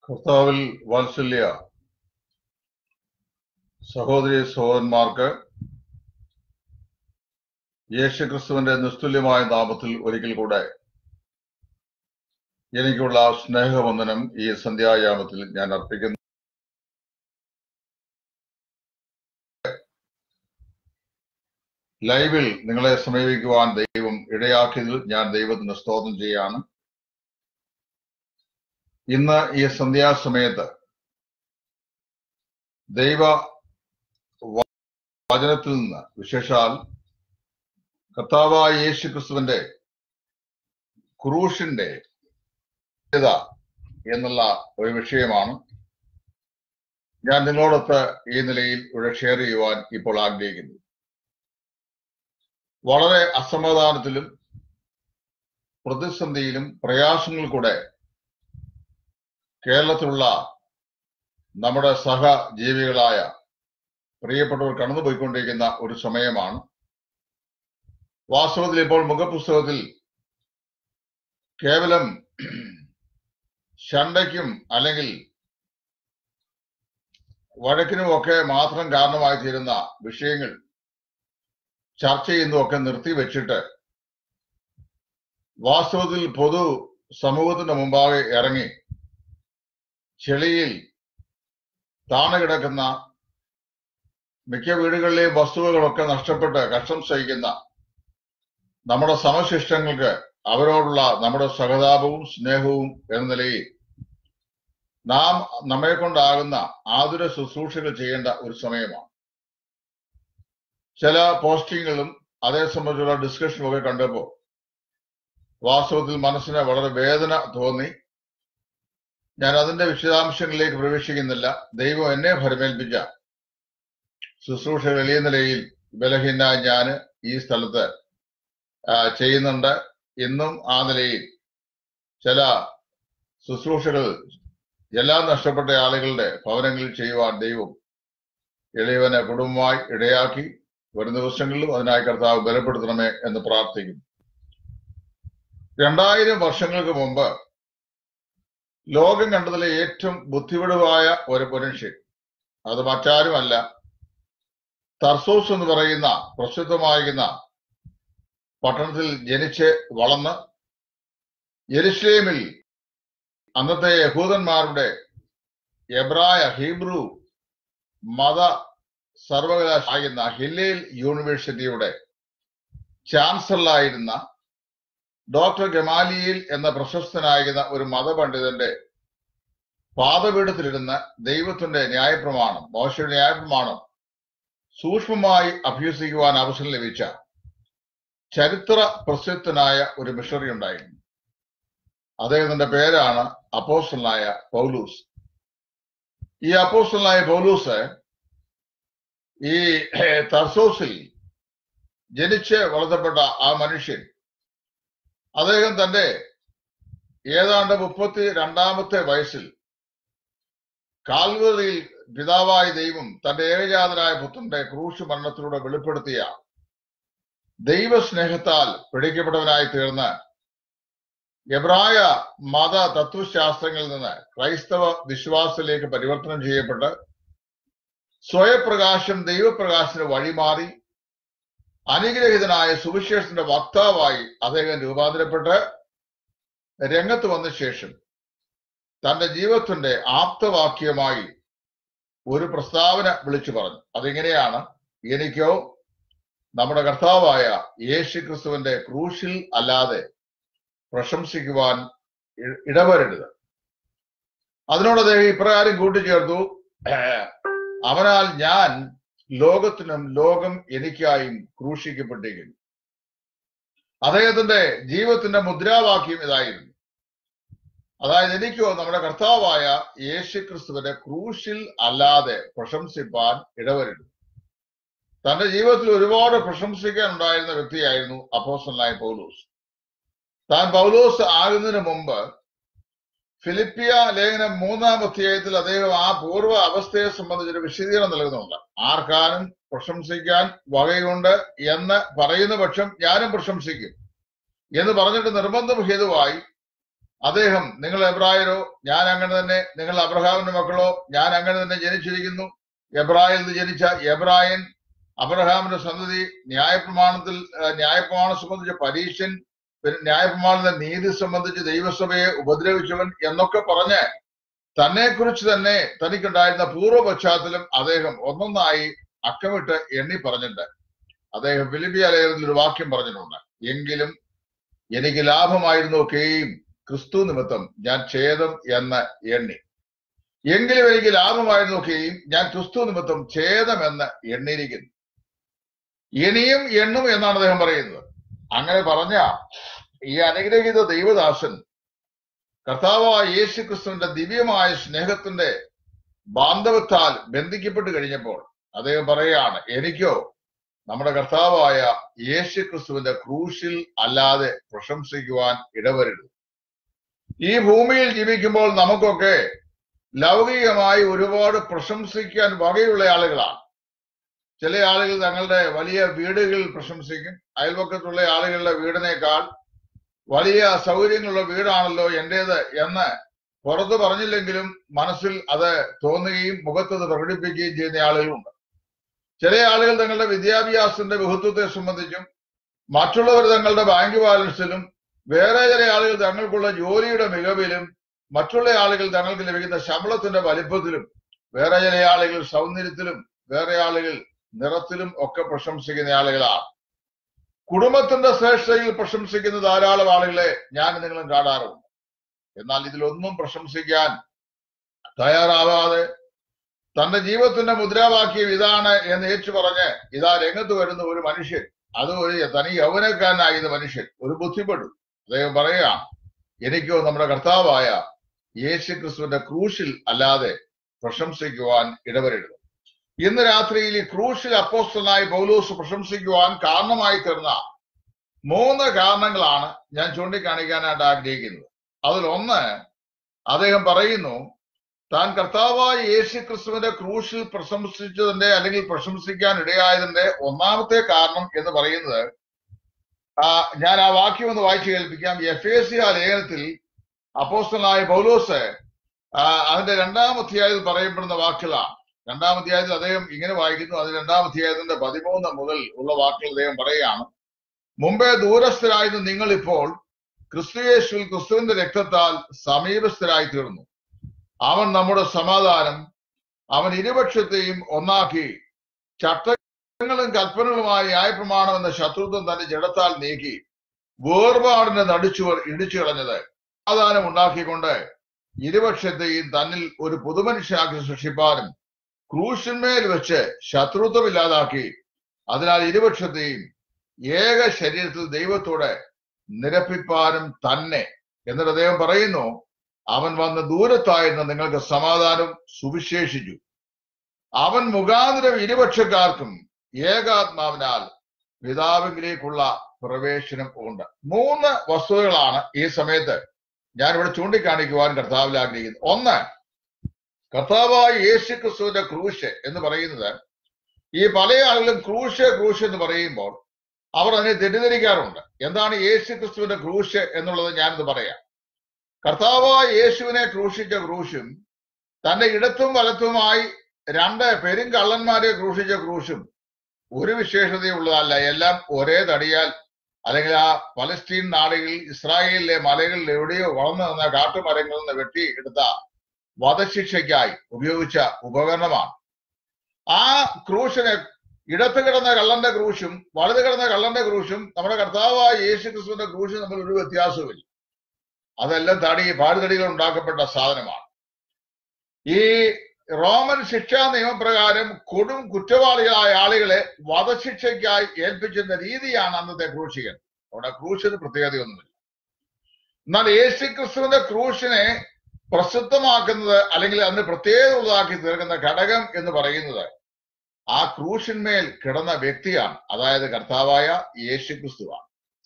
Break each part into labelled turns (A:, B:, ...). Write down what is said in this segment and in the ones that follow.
A: കർത്താവിൽ വാത്സല്യ സഹോദരി സഹോദരന്മാർക്ക് യേശുക്രിസ്തുവിന്റെ നിസ്തുല്യമായ നാമത്തിൽ ഒരിക്കൽ കൂടെ എനിക്കുള്ള സ്നേഹവന്ദനം ഈ സന്ധ്യായാമത്തിൽ ഞാൻ അർപ്പിക്കുന്നു ലൈവിൽ നിങ്ങളെ സമീപിക്കുവാൻ ദൈവം ഇടയാക്കിയതിൽ ഞാൻ ദൈവത്തിന് സ്തോത്രം ചെയ്യാണ് ഇന്ന് ഈ സന്ധ്യാസമയത്ത് ദൈവ വചനത്തിൽ നിന്ന് വിശേഷാൽ കർത്താവായ യേശു ക്രിസ്തുവിന്റെ ക്രൂശിന്റെ ഇത എന്നുള്ള ഒരു വിഷയമാണ് ഞാൻ നിങ്ങളോടൊത്ത് ഈ നിലയിൽ ഇവിടെ ഷെയർ ചെയ്യുവാൻ ഇപ്പോൾ ആഗ്രഹിക്കുന്നു വളരെ അസമാധാനത്തിലും പ്രതിസന്ധിയിലും പ്രയാസങ്ങൾ കൂടെ കേരളത്തിലുള്ള നമ്മുടെ സഹജീവികളായ പ്രിയപ്പെട്ടവർ കടന്നുപോയിക്കൊണ്ടിരിക്കുന്ന ഒരു സമയമാണ് വാസ്തവത്തിൽ ഇപ്പോൾ മുഖപുസ്തകത്തിൽ കേവലം ശണ്ടയ്ക്കും അല്ലെങ്കിൽ വഴക്കിനും ഒക്കെ മാത്രം കാരണമായി തീരുന്ന വിഷയങ്ങൾ ചർച്ച ചെയ്യുന്നതൊക്കെ നിർത്തിവെച്ചിട്ട് വാസ്തവത്തിൽ പൊതു സമൂഹത്തിന്റെ മുമ്പാകെ ഇറങ്ങി ചെളിയിൽ താണു കിടക്കുന്ന മിക്ക വീടുകളിലെയും വസ്തുവകളൊക്കെ നഷ്ടപ്പെട്ട് കഷ്ടം സഹിക്കുന്ന നമ്മുടെ സമശിഷ്ടങ്ങൾക്ക് അവരോടുള്ള നമ്മുടെ സഹതാപവും സ്നേഹവും എന്ന നിലയിൽ നാം നമ്മെ കൊണ്ടാകുന്ന ആതുര ശുശ്രൂഷകൾ ചെയ്യേണ്ട ഒരു സമയമാണ് ചില പോസ്റ്റിങ്ങുകളും അതേ സംബന്ധിച്ചുള്ള ഡിസ്കഷനും ഒക്കെ കണ്ടപ്പോൾ വാസ്തവത്തിൽ മനസ്സിന് വളരെ വേദന തോന്നി ഞാൻ അതിന്റെ വിശദാംശങ്ങളിലേക്ക് പ്രവേശിക്കുന്നില്ല ദൈവം എന്നെ ഫലമേൽപ്പിച്ച ശുശ്രൂഷകൾ എളിയ നിലയിൽ ബലഹീന ഞാൻ ഈ സ്ഥലത്ത് ചെയ്യുന്നുണ്ട് ഇന്നും ആ നിലയിൽ ചില ശുശ്രൂഷകൾ എല്ലാം നഷ്ടപ്പെട്ട ആളുകളുടെ ഭവനങ്ങളിൽ ചെയ്യുവാൻ ദൈവം എളിയവനെ കുടുംബമായി ഇടയാക്കി വരും ദിവസങ്ങളിലും അതിനായി കർത്താവ് ബലപ്പെടുത്തണമേ എന്ന് പ്രാർത്ഥിക്കുന്നു രണ്ടായിരം വർഷങ്ങൾക്ക് മുമ്പ് ലോകം കണ്ടതിലെ ഏറ്റവും ബുദ്ധിപരമായ ഒരു മനുഷ്യൻ അത് മറ്റാരുമല്ല തർസോസ് എന്ന് പറയുന്ന പ്രസിദ്ധമായിരുന്ന പട്ടണത്തിൽ ജനിച്ച് വളർന്ന് യെരുഷലേമിൽ അന്നത്തെ യഹൂദന്മാരുടെ എബ്രായ ഹീബ്രു മത സർവകലാശാല ഹില്ലേൽ യൂണിവേഴ്സിറ്റിയുടെ ചാൻസലറായിരുന്ന ഡോക്ടർ ഗമാലിയിൽ എന്ന പ്രശസ്തനായിരുന്ന ഒരു മതപണ്ഡിതന്റെ പാദപീഠത്തിലിരുന്ന് ദൈവത്തിന്റെ ന്യായപ്രമാണം മോശയുടെ ന്യായപ്രമാണം സൂക്ഷ്മമായി അഭ്യസിക്കുവാൻ അവസരം ലഭിച്ച ചരിത്ര പ്രസിദ്ധനായ ഒരു മിഷണറി ഉണ്ടായിരുന്നു അദ്ദേഹത്തിന്റെ പേരാണ് അപ്പോസ്റ്റലായ പൗലൂസ് ഈ അപ്പോസ്റ്റലായ പൗലൂസ് ഈ തർസോസിൽ ജനിച്ച് വളർത്തപ്പെട്ട ആ മനുഷ്യൻ അദ്ദേഹം തന്റെ ഏതാണ്ട് മുപ്പത്തി രണ്ടാമത്തെ വയസ്സിൽ കാൽവറിയിൽ പിതാവായ ദൈവം തന്റെ ഏകജാതനായ പുത്രന്റെ ക്രൂശ് മരണത്തിലൂടെ വെളിപ്പെടുത്തിയ ദൈവസ്നേഹത്താൽ പിടിക്കപ്പെട്ടവനായി തീർന്ന് എബ്രായ മത തത്വശാസ്ത്രങ്ങളിൽ നിന്ന് ക്രൈസ്തവ വിശ്വാസത്തിലേക്ക് പരിവർത്തനം ചെയ്യപ്പെട്ട് സ്വയപ്രകാശം ദൈവപ്രകാശത്തിന് വഴിമാറി അനുഗ്രഹിതനായ സുവിശേഷന്റെ വക്താവായി അദ്ദേഹം രൂപാന്തരപ്പെട്ട് രംഗത്ത് വന്ന ശേഷം തന്റെ ജീവിതത്തിന്റെ ആപ്തവാക്യമായി ഒരു പ്രസ്താവന വിളിച്ചു പറഞ്ഞു അതെങ്ങനെയാണ് എനിക്കോ നമ്മുടെ കർത്താവായ യേശു ക്രിസ്തുവിന്റെ ക്രൂശിൽ അല്ലാതെ പ്രശംസിക്കുവാൻ ഇടവരരുത് അതിനോട് അദ്ദേഹം ഇപ്രകാരം കൂട്ടിച്ചേർത്തു അവനാൽ ഞാൻ ലോകത്തിനും ലോകം എനിക്കായും ക്രൂശിക്കപ്പെട്ടിരിക്കുന്നു അദ്ദേഹത്തിന്റെ ജീവിതത്തിന്റെ മുദ്രാവാക്യം ഇതായിരുന്നു അതായത് എനിക്കോ നമ്മുടെ കർത്താവായ യേശു ക്രിസ്തുവിന്റെ ക്രൂശിൽ അല്ലാതെ പ്രശംസിപ്പാൻ ഇടവരുന്നു തന്റെ ജീവിതത്തിൽ ഒരുപാട് പ്രശംസിക്കാൻ ഉണ്ടായിരുന്ന വ്യക്തിയായിരുന്നു അപ്പോസ്റ്റലായ പൗലോസ് താൻ പൗലോസ് ആകുന്നതിന് മുമ്പ് ഫിലിപ്പിയ ലേഖനം മൂന്നാം അധ്യായത്തിൽ അദ്ദേഹം ആ പൂർവ്വ അവസ്ഥയെ സംബന്ധിച്ചൊരു വിശദീകരണം നൽകുന്നുണ്ട് ആർക്കാനും പ്രശംസിക്കാൻ വകയുണ്ട് എന്ന് പറയുന്ന പക്ഷം ഞാനും പ്രശംസിക്കും എന്ന് പറഞ്ഞിട്ട് നിർബന്ധം ഹേതുവായി അദ്ദേഹം നിങ്ങൾ എബ്രായരോ ഞാൻ അങ്ങനെ തന്നെ നിങ്ങൾ അബ്രഹാമിന്റെ മക്കളോ ഞാൻ അങ്ങനെ തന്നെ ജനിച്ചിരിക്കുന്നു എബ്രായിൽ നിന്ന് ജനിച്ച എബ്രായൻ അബ്രഹാമിന്റെ സന്തതി ന്യായപ്രമാണത്തിൽ ആ, ന്യായപ്രമാണം സംബന്ധിച്ച പരീക്ഷൻ പിന്നെ ന്യായപ്രമാണത്തിന്റെ നീതി സംബന്ധിച്ച് ദൈവസഭയെ ഉപദ്രവിച്ചവൻ എന്നൊക്കെ പറഞ്ഞ് തന്നെ കുറിച്ച് തന്നെ തനിക്കുണ്ടായിരുന്ന പൂർവ്വ പശ്ചാത്തലം അദ്ദേഹം ഒന്നൊന്നായി അക്കമിട്ട് എണ്ണി പറഞ്ഞിട്ടുണ്ട് അദ്ദേഹം ഫിലിപ്പിയ ലേഖനത്തിൽ ഒരു വാക്യം പറഞ്ഞിട്ടുണ്ട് എങ്കിലും എനിക്ക് ലാഭമായിരുന്നു ഒക്കെയും ക്രിസ്തു നിമിത്തം ഞാൻ ഛേദം എന്ന് എണ്ണി എങ്കിലും എനിക്ക് ലാഭമായിരുന്നു ഒക്കെയും ഞാൻ ക്രിസ്തു നിമിത്തം ഛേദം എന്ന് എണ്ണിയിരിക്കുന്നു ഇനിയും എണ്ണും എന്നാണ് അദ്ദേഹം പറയുന്നത് അങ്ങനെ പറഞ്ഞ ഈ അനുഗ്രഹീത ദൈവദാസൻ കർത്താവായ യേശു ക്രിസ്തുവിന്റെ ദിവ്യമായ സ്നേഹത്തിന്റെ ബാന്ധവത്താൽ ബന്ധിക്കപ്പെട്ട് കഴിഞ്ഞപ്പോൾ അദ്ദേഹം പറയുകയാണ് എനിക്കോ നമ്മുടെ കർത്താവായ യേശു ക്രിസ്തുവിന്റെ ക്രൂശിൽ അല്ലാതെ പ്രശംസിക്കുവാൻ ഇടവരരുത് ഈ ഭൂമിയിൽ ജീവിക്കുമ്പോൾ നമുക്കൊക്കെ ലൗകികമായി ഒരുപാട് പ്രശംസിക്കാൻ വകയുള്ള ആളുകളാണ് ചില ആളുകൾ തങ്ങളുടെ വലിയ വീടുകളിൽ പ്രശംസിക്കും അയൽപക്കത്തുള്ള ആളുകളുടെ വീടിനേക്കാൾ വലിയ സൗകര്യങ്ങളുള്ള വീടാണല്ലോ എന്റേത് എന്ന് പുറത്ത് പറഞ്ഞില്ലെങ്കിലും മനസ്സിൽ അത് തോന്നുകയും മുഖത്തത് പ്രകടിപ്പിക്കുകയും ചെയ്യുന്ന ആളുകളുണ്ട് ചില ആളുകൾ തങ്ങളുടെ വിദ്യാഭ്യാസത്തിന്റെ ബഹുത്വത്തെ സംബന്ധിച്ചും മറ്റുള്ളവർ തങ്ങളുടെ ബാങ്ക് ബാലൻസിലും വേറെ ചില ആളുകൾ തങ്ങൾക്കുള്ള ജോലിയുടെ മികവിലും മറ്റുള്ള ആളുകൾ തങ്ങൾക്ക് ലഭിക്കുന്ന ശമ്പളത്തിന്റെ വലിപ്പത്തിലും വേറെ ചില ആളുകൾ സൗന്ദര്യത്തിലും വേറെ ആളുകൾ നിറത്തിലും ഒക്കെ പ്രശംസിക്കുന്ന ആളുകളാണ് കുടുംബത്തിന്റെ ശ്രേഷ്ഠതയിൽ പ്രശംസിക്കുന്ന ധാരാളം ആളുകളെ ഞാൻ നിങ്ങളും കാണാറുണ്ട് എന്നാൽ ഇതിലൊന്നും പ്രശംസിക്കാൻ തയ്യാറാവാതെ തന്റെ ജീവിതത്തിന്റെ മുദ്രാവാക്യം ഇതാണ് എന്ന് ഏച്ചു പറഞ്ഞ് ഇതാ രംഗത്ത് വരുന്ന ഒരു മനുഷ്യൻ അത് ഒരു തനി യൗവനക്കാരനായിരുന്ന മനുഷ്യൻ ഒരു ബുദ്ധിപ്പെട്ടു അദ്ദേഹം പറയുകയാണ് എനിക്കോ നമ്മുടെ കർത്താവായ യേശു ക്രിസ്തുവിന്റെ ക്രൂശിൽ അല്ലാതെ പ്രശംസിക്കുവാൻ ഇടവരരുത് ഇന്ന് രാത്രിയിൽ ഈ ക്രൂശിൽ അപ്പോസ്റ്റലായി പൗലോസ് പ്രശംസിക്കുവാൻ കാരണമായി തീർന്ന മൂന്ന് കാരണങ്ങളാണ് ഞാൻ ചൂണ്ടിക്കാണിക്കാനായിട്ട് ആഗ്രഹിക്കുന്നത് അതിൽ ഒന്ന് അദ്ദേഹം പറയുന്നു താൻ കർത്താവായ യേശു ക്രിസ്തുവിന്റെ ക്രൂശിൽ പ്രശംസിച്ചതിന്റെ അല്ലെങ്കിൽ പ്രശംസിക്കാൻ ഇടയായതിന്റെ ഒന്നാമത്തെ കാരണം എന്ന് പറയുന്നത് ആ, ഞാൻ ആ വാക്യം ഒന്ന് വായിച്ചു കേൾപ്പിക്കാം എഫ് എ സി ആ ലേഖനത്തിൽ അപ്പോസ്റ്റലായ പൗലോസ് ആ, അതിന്റെ രണ്ടാം അധ്യായത്തിൽ പറയപ്പെടുന്ന വാക്കുകളാണ് രണ്ടാം അധ്യായത്തിൽ അദ്ദേഹം ഇങ്ങനെ വായിക്കുന്നു അത് രണ്ടാം അധ്യായത്തിന്റെ പതിമൂന്ന് മുതൽ ഉള്ള വാക്കുകൾ അദ്ദേഹം പറയുകയാണ് മുമ്പേ ദൂരസ്ഥരായിരുന്ന നിങ്ങൾ ഇപ്പോൾ ക്രിസ്തുയേശുവിൽ ക്രിസ്തുവിന്റെ രക്തത്താൽ സമീപസ്ഥരായി തീർന്നു അവൻ നമ്മുടെ സമാധാനം അവൻ ഇരുപക്ഷത്തെയും ഒന്നാക്കി ചട്ടങ്ങളും കൽപ്പനകളുമായി ന്യായപ്രമാണം എന്ന ശത്രുത്വം തന്റെ ജഡത്താൽ നീക്കി വേർപാടിന്റെ നടിച്ചുവർ ഇടിച്ചു കളഞ്ഞത് സമാധാനം ഉണ്ടാക്കിക്കൊണ്ട് ഇരുപക്ഷത്തെയും തന്നിൽ ഒരു പുതുമനുഷ്യനാക്കി സൃഷ്ടിപ്പാനും ക്രൂശന്മേൽ വെച്ച് ശത്രുത്വമില്ലാതാക്കി അതിനാൽ ഇരുപക്ഷത്തെയും ഏക ശരീരത്തിൽ ദൈവത്തോടെ നിരപ്പിപ്പാനും തന്നെ എന്നിട്ട് അദ്ദേഹം പറയുന്നു അവൻ വന്ന് ദൂരത്തായിരുന്ന നിങ്ങൾക്ക് സമാധാനം സുവിശേഷിച്ചു അവൻ മുഖാന്തരം ഇരുപക്ഷക്കാർക്കും ഏകാത്മാവിനാൽ പിതാവിലേക്കുള്ള പ്രവേശനം ഉണ്ട് മൂന്ന് വസ്തുതകളാണ് ഈ സമയത്ത് ഞാൻ ഇവിടെ ചൂണ്ടിക്കാണിക്കുവാൻ കർത്താവിൽ ആഗ്രഹിക്കുന്നത് ഒന്ന് കർത്താവായ യേശു ക്രിസ്തുവിന്റെ ക്രൂശ് എന്ന് പറയുന്നത് ഈ പല ആളുകളും ക്രൂശ് ക്രൂശ് എന്ന് പറയുമ്പോൾ അവർ അതിനെ തെറ്റിദ്ധരിക്കാറുണ്ട് എന്താണ് യേശു ക്രിസ്തുവിന്റെ ക്രൂശ് എന്നുള്ളത് ഞാനിത് പറയാം കർത്താവായ യേശുവിനെ ക്രൂശിച്ച ക്രൂശും തന്റെ ഇടത്തും വലത്തുമായി രണ്ട് പെരുങ്കള്ളന്മാരെ ക്രൂശിച്ച ക്രൂശും ഒരു വിശേഷതയുള്ളതല്ല എല്ലാം ഒരേ തടിയാൽ അല്ലെങ്കിൽ ആ പലസ്തീൻ നാടുകളിൽ ഇസ്രായേലിലെ മലകളിൽ എവിടെയോ വളർന്നു നിന്ന കാട്ടുമരങ്ങളിൽ നിന്ന് വെട്ടി എടുത്ത വധശിക്ഷയ്ക്കായി ഉപയോഗിച്ച ഉപകരണമാണ് ആ ക്രൂശിനെ ഇടത്ത് കിടന്ന കള്ളന്റെ ക്രൂശും വലത് കിടന്ന കള്ളന്റെ ക്രൂശും നമ്മുടെ കർത്താവായ യേശു ക്രിസ്തുവിന്റെ ക്രൂശും തമ്മിൽ ഒരു വ്യത്യാസവുമില്ല അതെല്ലാം തടി പാടുതടികൾ ഉണ്ടാക്കപ്പെട്ട സാധനമാണ് ഈ റോമൻ ശിക്ഷാ നിയമപ്രകാരം കൊടും കുറ്റവാളികളായ ആളുകളെ വധശിക്ഷയ്ക്കായി ഏൽപ്പിച്ചിരുന്ന രീതിയാണ് അന്നത്തെ ക്രൂശികൻ അവിടെ ക്രൂശിന് പ്രത്യേകതയൊന്നുമില്ല എന്നാൽ യേശു ക്രിസ്തുവിന്റെ ക്രൂശിനെ പ്രസിദ്ധമാക്കുന്നത് അല്ലെങ്കിൽ അതിന് പ്രത്യേകത ഉള്ളതാക്കി തീർക്കുന്ന ഘടകം എന്ന് പറയുന്നത് ആ ക്രൂശിന്മേൽ കിടന്ന വ്യക്തിയാണ് അതായത് കർത്താവായ യേശു ക്രിസ്തുവാണ്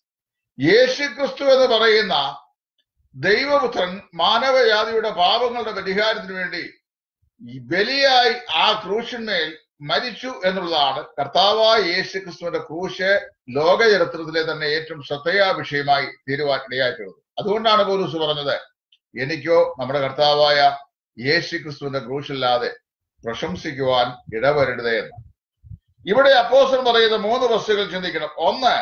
A: യേശു ക്രിസ്തു എന്ന് പറയുന്ന ദൈവപുത്രൻ മാനവജാതിയുടെ പാപങ്ങളുടെ പരിഹാരത്തിന് വേണ്ടി ഈ ബലിയായി ആ ക്രൂശിന്മേൽ മരിച്ചു എന്നുള്ളതാണ് കർത്താവായ യേശു ക്രിസ്തുവിന്റെ ക്രൂശ് ലോക ചരിത്രത്തിലെ തന്നെ ഏറ്റവും ശ്രദ്ധേയ വിഷയമായി തീരുവാൻ ഇടയായിട്ടുള്ളത് അതുകൊണ്ടാണ് പോലീസ് പറഞ്ഞത് എനിക്കോ നമ്മുടെ കർത്താവായ യേശു ക്രിസ്തുവിന്റെ ക്രൂശില്ലാതെ പ്രശംസിക്കുവാൻ ഇടവരരുതേ എന്ന് ഇവിടെ അപ്പോസൻ പറയുന്ന മൂന്ന് വസ്തുക്കൾ ചിന്തിക്കണം ഒന്ന്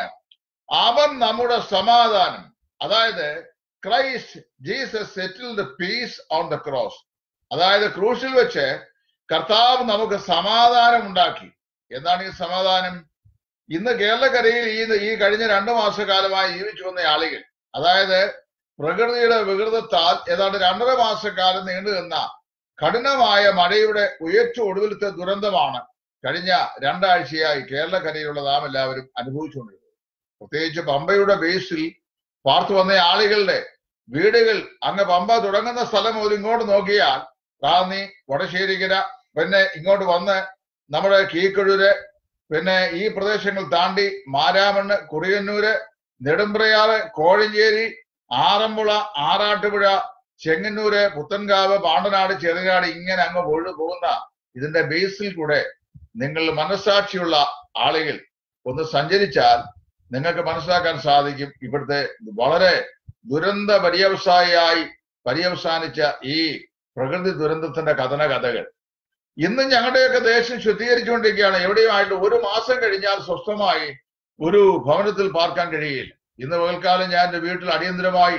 A: അവൻ നമ്മുടെ സമാധാനം അതായത് Christ Jesus settled peace on the cross അതായത് ക്രൂശിൽ വെച്ച് കർത്താവ് നമുക്ക് സമാധാനം ഉണ്ടാക്കി എന്താണ് ഈ സമാധാനം ഇന്ന് കേരളക്കരയിൽ ഈ ഈ കഴിഞ്ഞ രണ്ടു മാസക്കാലമായി ജീവിച്ചു വന്ന ആളുകൾ അതായത് പ്രകൃതിയുടെ വികൃതത്താൽ ഏതാണ്ട് രണ്ടര മാസക്കാലം നീണ്ടു നിന്ന കഠിനമായ മഴയുടെ ഉയർച്ച ഒടുവിലത്തെ ദുരന്തമാണ് കഴിഞ്ഞ രണ്ടാഴ്ചയായി കേരളക്കരയിലുള്ള നാം എല്ലാവരും അനുഭവിച്ചുകൊണ്ടിരുന്നത് പ്രത്യേകിച്ച് പമ്പയുടെ ബേസിൽ പാർത്തു വന്ന ആളുകളുടെ വീടുകൾ അങ്ങ് പമ്പ തുടങ്ങുന്ന സ്ഥലം മുതൽ ഇങ്ങോട്ട് നോക്കിയാൽ റാന്നി വടശ്ശേരിക്കര പിന്നെ ഇങ്ങോട്ട് വന്ന് നമ്മുടെ കീക്കഴൂര് പിന്നെ ഈ പ്രദേശങ്ങൾ താണ്ടി മാരാമണ്ണ് കുറിയന്നൂര് നെടുമ്പ്രയാറ് കോഴഞ്ചേരി ആറന്മുള ആറാട്ടുപുഴ ചെങ്ങന്നൂര് പുത്തൻകാവ് പാണ്ടനാട് ചെറുകാട് ഇങ്ങനെ അങ്ങ് ഒഴു പോകുന്ന ഇതിന്റെ ബേസിൽ കൂടെ നിങ്ങൾ മനസ്സാക്ഷിയുള്ള ആളുകൾ ഒന്ന് സഞ്ചരിച്ചാൽ നിങ്ങൾക്ക് മനസ്സിലാക്കാൻ സാധിക്കും ഇവിടുത്തെ വളരെ ദുരന്ത പര്യവസായിയായി പര്യവസാനിച്ച ഈ പ്രകൃതി ദുരന്തത്തിന്റെ കഥന കഥകൾ ഇന്ന് ഞങ്ങളുടെയൊക്കെ ദേശം ശുദ്ധീകരിച്ചുകൊണ്ടിരിക്കുകയാണ് എവിടെയുമായിട്ട് ഒരു മാസം കഴിഞ്ഞാൽ സ്വസ്ഥമായി ഒരു ഭവനത്തിൽ പാർക്കാൻ കഴിയില്ല ഇന്ന് പകൽക്കാലം ഞാൻ എന്റെ വീട്ടിൽ അടിയന്തരമായി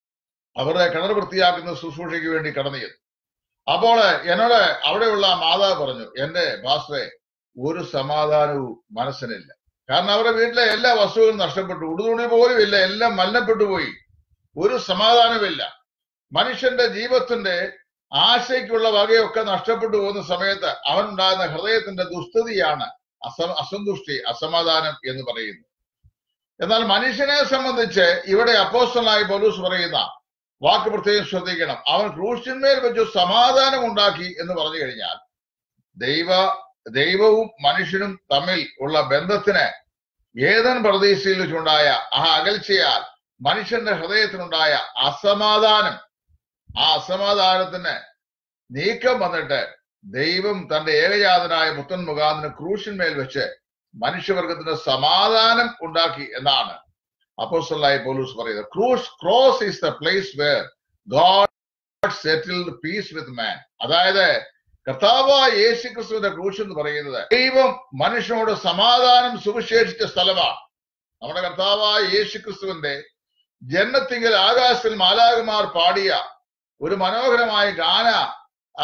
A: അവരുടെ കിണർ വൃത്തിയാക്കുന്ന ശുശ്രൂഷയ്ക്ക് വേണ്ടി കടന്നു ചെന്നു അപ്പോൾ എന്നോട് അവിടെയുള്ള മാതാവ് പറഞ്ഞു എന്റെ ഭാസ്വേ ഒരു സമാധാനവും മനസ്സിനില്ല കാരണം അവരുടെ വീട്ടിലെ എല്ലാ വസ്തുക്കളും നഷ്ടപ്പെട്ടു ഉടുതുണി പോലും ഇല്ല എല്ലാം മലിനപ്പെട്ടു പോയി ഒരു സമാധാനമില്ല മനുഷ്യന്റെ ജീവിതത്തിന്റെ ആശയ്ക്കുള്ള വകയൊക്കെ നഷ്ടപ്പെട്ടു പോകുന്ന സമയത്ത് അവനുണ്ടാകുന്ന ഹൃദയത്തിന്റെ ദുസ്ഥിതിയാണ് അസ അസന്തുഷ്ടി അസമാധാനം എന്ന് പറയുന്നത് എന്നാൽ മനുഷ്യനെ സംബന്ധിച്ച് ഇവിടെ അപ്പോസ്റ്റലായി പൗലൂസ് പറയുന്ന വാക്ക് പ്രത്യേകം ശ്രദ്ധിക്കണം അവൻ ക്രൂശന്മേൽ വെച്ച് സമാധാനം ഉണ്ടാക്കി എന്ന് പറഞ്ഞു കഴിഞ്ഞാൽ ദൈവ ദൈവവും മനുഷ്യനും തമ്മിൽ ഉള്ള ബന്ധത്തിന് ഏതൻ പ്രതീക്ഷയിൽ വെച്ചുണ്ടായ ആ അകൽച്ചയാൽ മനുഷ്യന്റെ ഹൃദയത്തിനുണ്ടായ അസമാധാനം ആ അസമാധാനത്തിന് നീക്കം വന്നിട്ട് ദൈവം തന്റെ ഏകജാതനായ പുത്തൻ മുഖാന്തരം ക്രൂശിന്മേൽ വെച്ച് മനുഷ്യവർഗത്തിന് സമാധാനം ഉണ്ടാക്കി എന്നാണ് അപ്പോസ്റ്റലായി പോലൂസ് പറയുന്നത് cross cross is the place where God settled peace with man അതായത് കർത്താവായ യേശു ക്രിസ്തുവിന്റെ ക്രൂശ് എന്ന് പറയുന്നത് ദൈവം മനുഷ്യനോട് സമാധാനം സുവിശേഷിച്ച സ്ഥലമാണ് നമ്മുടെ കർത്താവായ യേശു ക്രിസ്തുവിന്റെ ജന്മത്തിങ്കൽ ആകാശത്തിൽ മാലാകുമാർ പാടിയ ഒരു മനോഹരമായ ഗാന ആ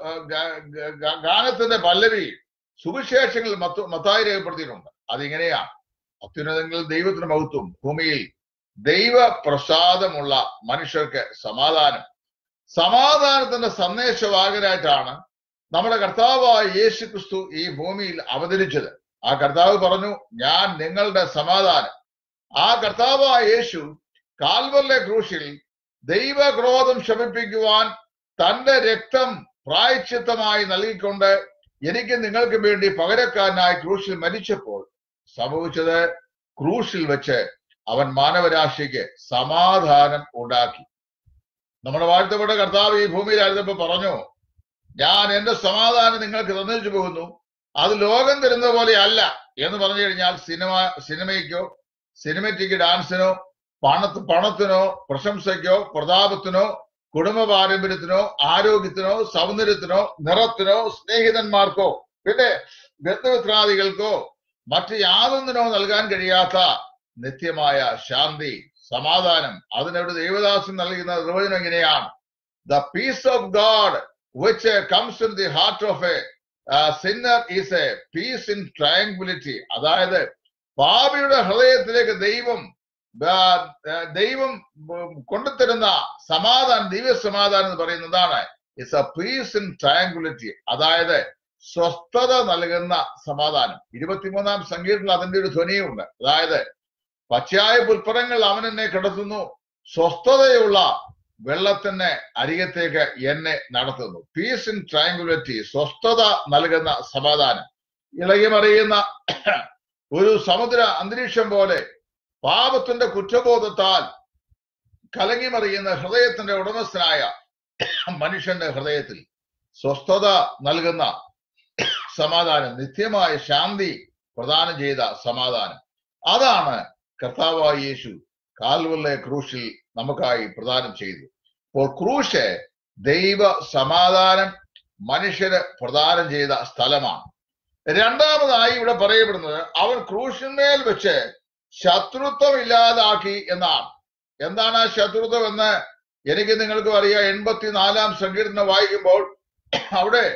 A: ഗ- ഗ- ഗ- ഗാനത്തിന്റെ പല്ലവി സുവിശേഷങ്ങൾ മത്ത മത്തായി രേഖപ്പെടുത്തിയിട്ടുണ്ട് അതിങ്ങനെയാണ് അത്യുന്നതങ്ങളിൽ ദൈവത്തിന് മഹത്വം ഭൂമിയിൽ ദൈവ പ്രസാദമുള്ള മനുഷ്യർക്ക് സമാധാനം സമാധാനത്തിന്റെ സന്ദേശവാഹകരായിട്ടാണ് നമ്മുടെ കർത്താവായ യേശു ക്രിസ്തു ഈ ഭൂമിയിൽ അവതരിച്ചത് ആ കർത്താവ് പറഞ്ഞു ഞാൻ നിങ്ങളുടെ സമാധാനം ആ കർത്താവായ യേശു കാൽവറിലെ ക്രൂശിൽ ദൈവക്രോധം ശമിപ്പിക്കുവാൻ തന്റെ രക്തം പ്രായച്ചിത്തമായി നൽകിക്കൊണ്ട് എനിക്ക് നിങ്ങൾക്ക് വേണ്ടി പകരക്കാരനായി ക്രൂശിൽ മരിച്ചപ്പോൾ സംഭവിച്ചത് ക്രൂശിൽ വെച്ച് അവൻ മാനവരാശിക്ക് സമാധാനം ഉണ്ടാക്കി നമ്മുടെ വാഴ്ത്തപ്പെട്ട കർത്താവ് ഈ ഭൂമിയിലായിരുന്നപ്പോ പറഞ്ഞു ഞാൻ എന്റെ സമാധാനം നിങ്ങൾക്ക് തന്നിച്ചു പോകുന്നു അത് ലോകം തരുന്ന പോലെ അല്ല എന്ന് പറഞ്ഞു കഴിഞ്ഞാൽ സിനിമ സിനിമയ്ക്കോ സിനിമറ്റിക് ഡാൻസിനോ പണത്ത് പണത്തിനോ പ്രശംസയ്ക്കോ പ്രതാപത്തിനോ കുടുംബ പാരമ്പര്യത്തിനോ ആരോഗ്യത്തിനോ സൗന്ദര്യത്തിനോ നിറത്തിനോ സ്നേഹിതന്മാർക്കോ പിന്നെ ബന്ധുമിത്രാദികൾക്കോ മറ്റ് യാതൊന്നിനോ നൽകാൻ കഴിയാത്ത നിത്യമായ ശാന്തി സമാധാനം അതിനവിടെ ദേവദാസൻ നൽകുന്ന നിർവചനം ഇങ്ങനെയാണ് the peace of God which comes in the heart of a sinner is a peace in tranquility അതായത് പാപിയുടെ ഹൃദയത്തിലേക്ക് ദൈവം ആ, ആ, ദൈവം ഉം, കൊണ്ടുതരുന്ന സമാധാനം ദിവ്യ സമാധാനം എന്ന് പറയുന്നതാണ് it's a peace in tranquility അതായത് സ്വസ്ഥത നൽകുന്ന സമാധാനം ഇരുപത്തിമൂന്നാം സംഗീതത്തിൽ അതിന്റെ ഒരു ധ്വനിയുണ്ട് അതായത് പച്ചയായ പുൽപ്പറങ്ങൾ അവൻ എന്നെ കിടത്തുന്നു സ്വസ്ഥതയുള്ള വെള്ളത്തിന്റെ അരികത്തേക്ക് എന്നെ നടത്തുന്നു പീസ് ഇൻ ട്രയാങ്കുലിറ്റി സ്വസ്ഥത നൽകുന്ന സമാധാനം ഇളകിമറിയുന്ന ഒരു സമുദ്ര അന്തരീക്ഷം പോലെ പാപത്തിന്റെ കുറ്റബോധത്താൽ കലങ്ങിമറിയുന്ന ഹൃദയത്തിന്റെ ഉടമസ്ഥനായ മനുഷ്യന്റെ ഹൃദയത്തിൽ സ്വസ്ഥത നൽകുന്ന സമാധാനം നിത്യമായ ശാന്തി പ്രദാനം ചെയ്ത സമാധാനം അതാണ് കർത്താവായ യേശു കാൽവല്ലെ ക്രൂശിൽ നമുക്കായി പ്രദാനം ചെയ്തു അപ്പോൾ ക്രൂശ് ദൈവ സമാധാനം മനുഷ്യന് പ്രദാനം ചെയ്ത സ്ഥലമാണ് രണ്ടാമതായി ഇവിടെ പറയപ്പെടുന്നത് അവൻ ക്രൂശിന്മേൽ വെച്ച് ശത്രുത്വം ഇല്ലാതാക്കി എന്നാണ് എന്താണ് ആ ശത്രുത്വം എന്ന് എനിക്ക് നിങ്ങൾക്കും അറിയാം എൺപത്തിനാലാം സങ്കീർത്തനം വായിക്കുമ്പോൾ അവിടെ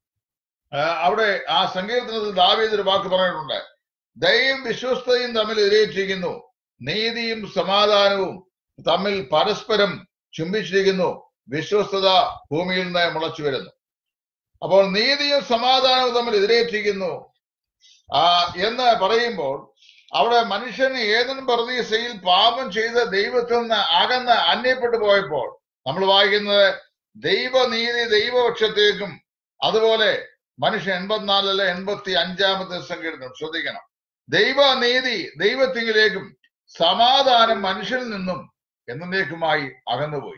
A: ആ, അവിടെ ആ സങ്കീർത്തനത്തിൽ ദാവീദ് ഒരു വാക്ക് പറഞ്ഞിട്ടുണ്ട് ദയയും വിശ്വസ്തയും തമ്മിൽ എതിരേറ്റിരിക്കുന്നു നീതിയും സമാധാനവും തമ്മിൽ പരസ്പരം ചുംബിച്ചിരിക്കുന്നു വിശ്വസ്തത ഭൂമിയിൽ നിന്ന് മുളച്ചു വരുന്നു അപ്പോൾ നീതിയും സമാധാനവും തമ്മിൽ എതിരേറ്റിരിക്കുന്നു ആ എന്ന് പറയുമ്പോൾ അവിടെ മനുഷ്യന് ഏതെങ്കിലും പ്രതീസയിൽ പാപം ചെയ്ത് ദൈവത്തിൽ നിന്ന് അകന്ന് അന്യപ്പെട്ടു പോയപ്പോൾ നമ്മൾ വായിക്കുന്നത് ദൈവനീതി ദൈവപക്ഷത്തേക്കും അതുപോലെ മനുഷ്യൻ എൺപത്തിനാലിലെ എൺപത്തി അഞ്ചാമത്തെ സങ്കീർത്തനം ശ്രദ്ധിക്കണം ദൈവനീതി ദൈവത്തിങ്കിലേക്കും സമാധാനം മനുഷ്യനിൽ നിന്നും എന്നേക്കുമായി അകന്നുപോയി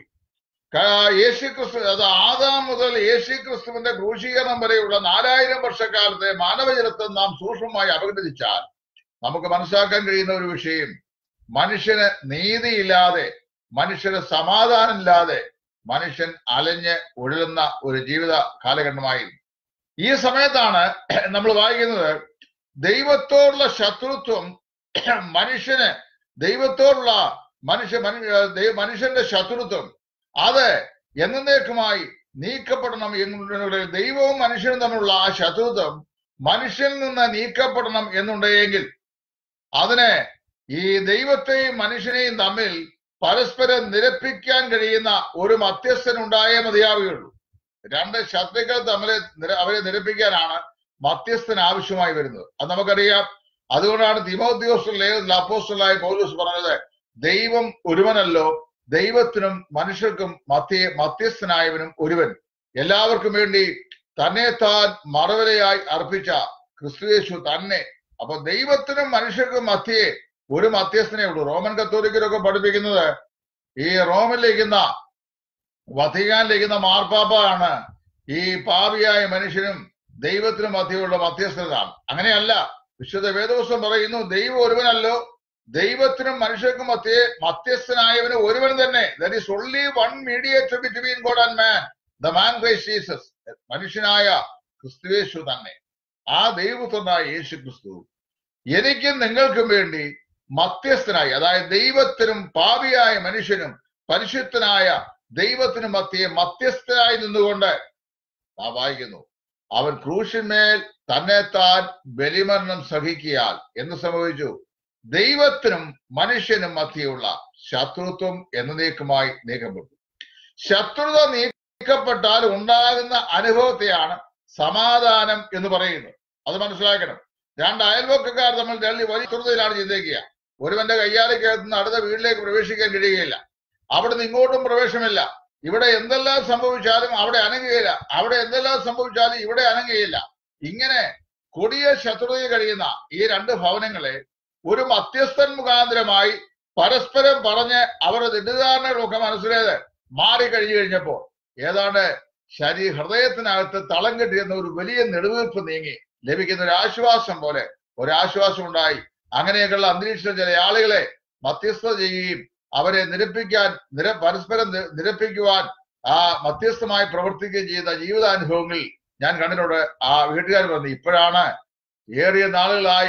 A: ക- യേശുക്രിസ്തു അത് ആദാം മുതൽ യേശുക്രിസ്തുവിന്റെ ക്രൂശീകരണം വരെയുള്ള നാലായിരം വർഷക്കാലത്തെ മാനവചരിത്രം നാം സൂക്ഷ്മമായി അവഗണിച്ചാൽ നമുക്ക് മനസ്സിലാക്കാൻ കഴിയുന്ന ഒരു വിഷയം മനുഷ്യന് നീതിയില്ലാതെ മനുഷ്യന് സമാധാനമില്ലാതെ മനുഷ്യൻ അലഞ്ഞ് ഉഴലുന്ന ഒരു ജീവിത കാലഘട്ടമായിരുന്നു ഈ സമയത്താണ് നമ്മൾ വായിക്കുന്നത് ദൈവത്തോടുള്ള ശത്രുത്വം മനുഷ്യന് ദൈവത്തോടുള്ള മനുഷ്യ മനു- ദൈവ- മനുഷ്യന്റെ ശത്രുത്വം അത് എന്നേക്കുമായി നീക്കപ്പെടണം എന്നുള്ള ദൈവവും മനുഷ്യനും തമ്മിലുള്ള ആ ശത്രുത്വം മനുഷ്യനിൽ നിന്ന് നീക്കപ്പെടണം എന്നുണ്ടെങ്കിൽ അതിന് ഈ ദൈവത്തെയും മനുഷ്യനെയും തമ്മിൽ പരസ്പരം നിരപ്പിക്കാൻ കഴിയുന്ന ഒരു മധ്യസ്ഥൻ ഉണ്ടായേ മതിയാവുകയുള്ളൂ രണ്ട് ശത്രുക്കൾ തമ്മിൽ നിര- അവരെ നിരപ്പിക്കാനാണ് മധ്യസ്ഥൻ ആവശ്യമായി വരുന്നത് അത് നമുക്കറിയാം അതുകൊണ്ടാണ് തിമോദ്യോസിലെ അപ്പോസ്റ്റലായ പൗലോസ് പറഞ്ഞത് ദൈവം ഒരുവനല്ലോ ദൈവത്തിനും മനുഷ്യർക്കും മധ്യ മധ്യസ്ഥനായവനും ഒരുവൻ എല്ലാവർക്കും വേണ്ടി തന്നെ താൻ മറവരയായി അർപ്പിച്ച ക്രിസ്തുയേശു തന്നെ അപ്പൊ ദൈവത്തിനും മനുഷ്യർക്കും മധ്യേ ഒരു മധ്യസ്ഥനേ ഉള്ളൂ റോമൻ കത്തോലിക്കരൊക്കെ പഠിപ്പിക്കുന്നത് ഈ റോമിലിരിക്കുന്ന വത്തിക്കാനിലിരിക്കുന്ന മാർപ്പാപ്പ ആണ് ഈ പാപിയായ മനുഷ്യനും ദൈവത്തിനും മധ്യയുള്ള മധ്യസ്ഥനാണ് അങ്ങനെയല്ല വിശുദ്ധ വേദോസം പറയുന്നു ദൈവം ഒരുവനല്ലോ ദൈവത്തിനും മനുഷ്യർക്കും മധ്യേ മധ്യസ്ഥനായവന് ഒരുവൻ തന്നെ that is only one mediator between God and man the man Christ Jesus മനുഷ്യനായ ക്രിസ്തുവേശു തന്നെ ആ ദൈവത്തിനായ യേശു ക്രിസ്തു എനിക്കും നിങ്ങൾക്കും വേണ്ടി മധ്യസ്ഥനായി അതായത് ദൈവത്തിനും പാപിയായ മനുഷ്യനും പരിശുദ്ധനായ ദൈവത്തിനും മധ്യേ മധ്യസ്ഥനായി നിന്നുകൊണ്ട് ആ വായിക്കുന്നു അവൻ ക്രൂശിന്മേൽ തന്നെ താൻ ബലിമരണം സഹിക്കിയാൽ എന്ന് സംഭവിച്ചു ദൈവത്തിനും മനുഷ്യനും മധ്യയുള്ള ശത്രുത്വം എന്നേക്കുമായി നീക്കപ്പെട്ടു ശത്രുത നീക്കപ്പെട്ടാൽ ഉണ്ടാകുന്ന അനുഭവത്തെയാണ് സമാധാനം എന്ന് പറയുന്നത് അത് മനസ്സിലാക്കണം രണ്ട് അയൽവക്കക്കാർ തമ്മിൽ തള്ളി വലിയ ശത്രുതയിലാണ് ചിന്തിക്കുക ഒരുവന്റെ കയ്യാലയ്ക്കകത്ത് നിന്ന് അടുത്ത വീട്ടിലേക്ക് പ്രവേശിക്കാൻ കഴിയുകയില്ല അവിടുന്ന് ഇങ്ങോട്ടും പ്രവേശമില്ല ഇവിടെ എന്തെല്ലാം സംഭവിച്ചാലും അവിടെ അനങ്ങുകയില്ല അവിടെ എന്തെല്ലാം സംഭവിച്ചാലും ഇവിടെ അനങ്ങുകയില്ല ഇങ്ങനെ കൊടിയ ശത്രുതയിൽ കഴിയുന്ന ഈ രണ്ട് ഭവനങ്ങളെ ഒരു മധ്യസ്ഥൻ മുഖാന്തരമായി പരസ്പരം പറഞ്ഞ് അവരുടെ തെറ്റിദ്ധാരണകളൊക്കെ മനസ്സിലേത് മാറി കഴിഞ്ഞു കഴിഞ്ഞപ്പോ ഏതാണ്ട് ശരീ ഹൃദയത്തിനകത്ത് തളം കെട്ടിയിരുന്ന ഒരു വലിയ നെടുവീർപ്പ് നീങ്ങി ലഭിക്കുന്ന ഒരു ആശ്വാസം പോലെ ഒരു ആശ്വാസം ഉണ്ടായി അങ്ങനെയൊക്കെയുള്ള അന്തരീക്ഷം ചില ആളുകളെ മധ്യസ്ഥത ചെയ്യുകയും അവരെ നിരപ്പിക്കാൻ നിര പരസ്പരം നി- നിരപ്പിക്കുവാൻ ആ മധ്യസ്ഥമായി പ്രവർത്തിക്കുകയും ചെയ്യുന്ന ജീവിതാനുഭവങ്ങളിൽ ഞാൻ കണ്ടിട്ടുണ്ട് ആ വീട്ടുകാർ പറഞ്ഞു ഇപ്പോഴാണ് ഏറിയ നാളുകളായി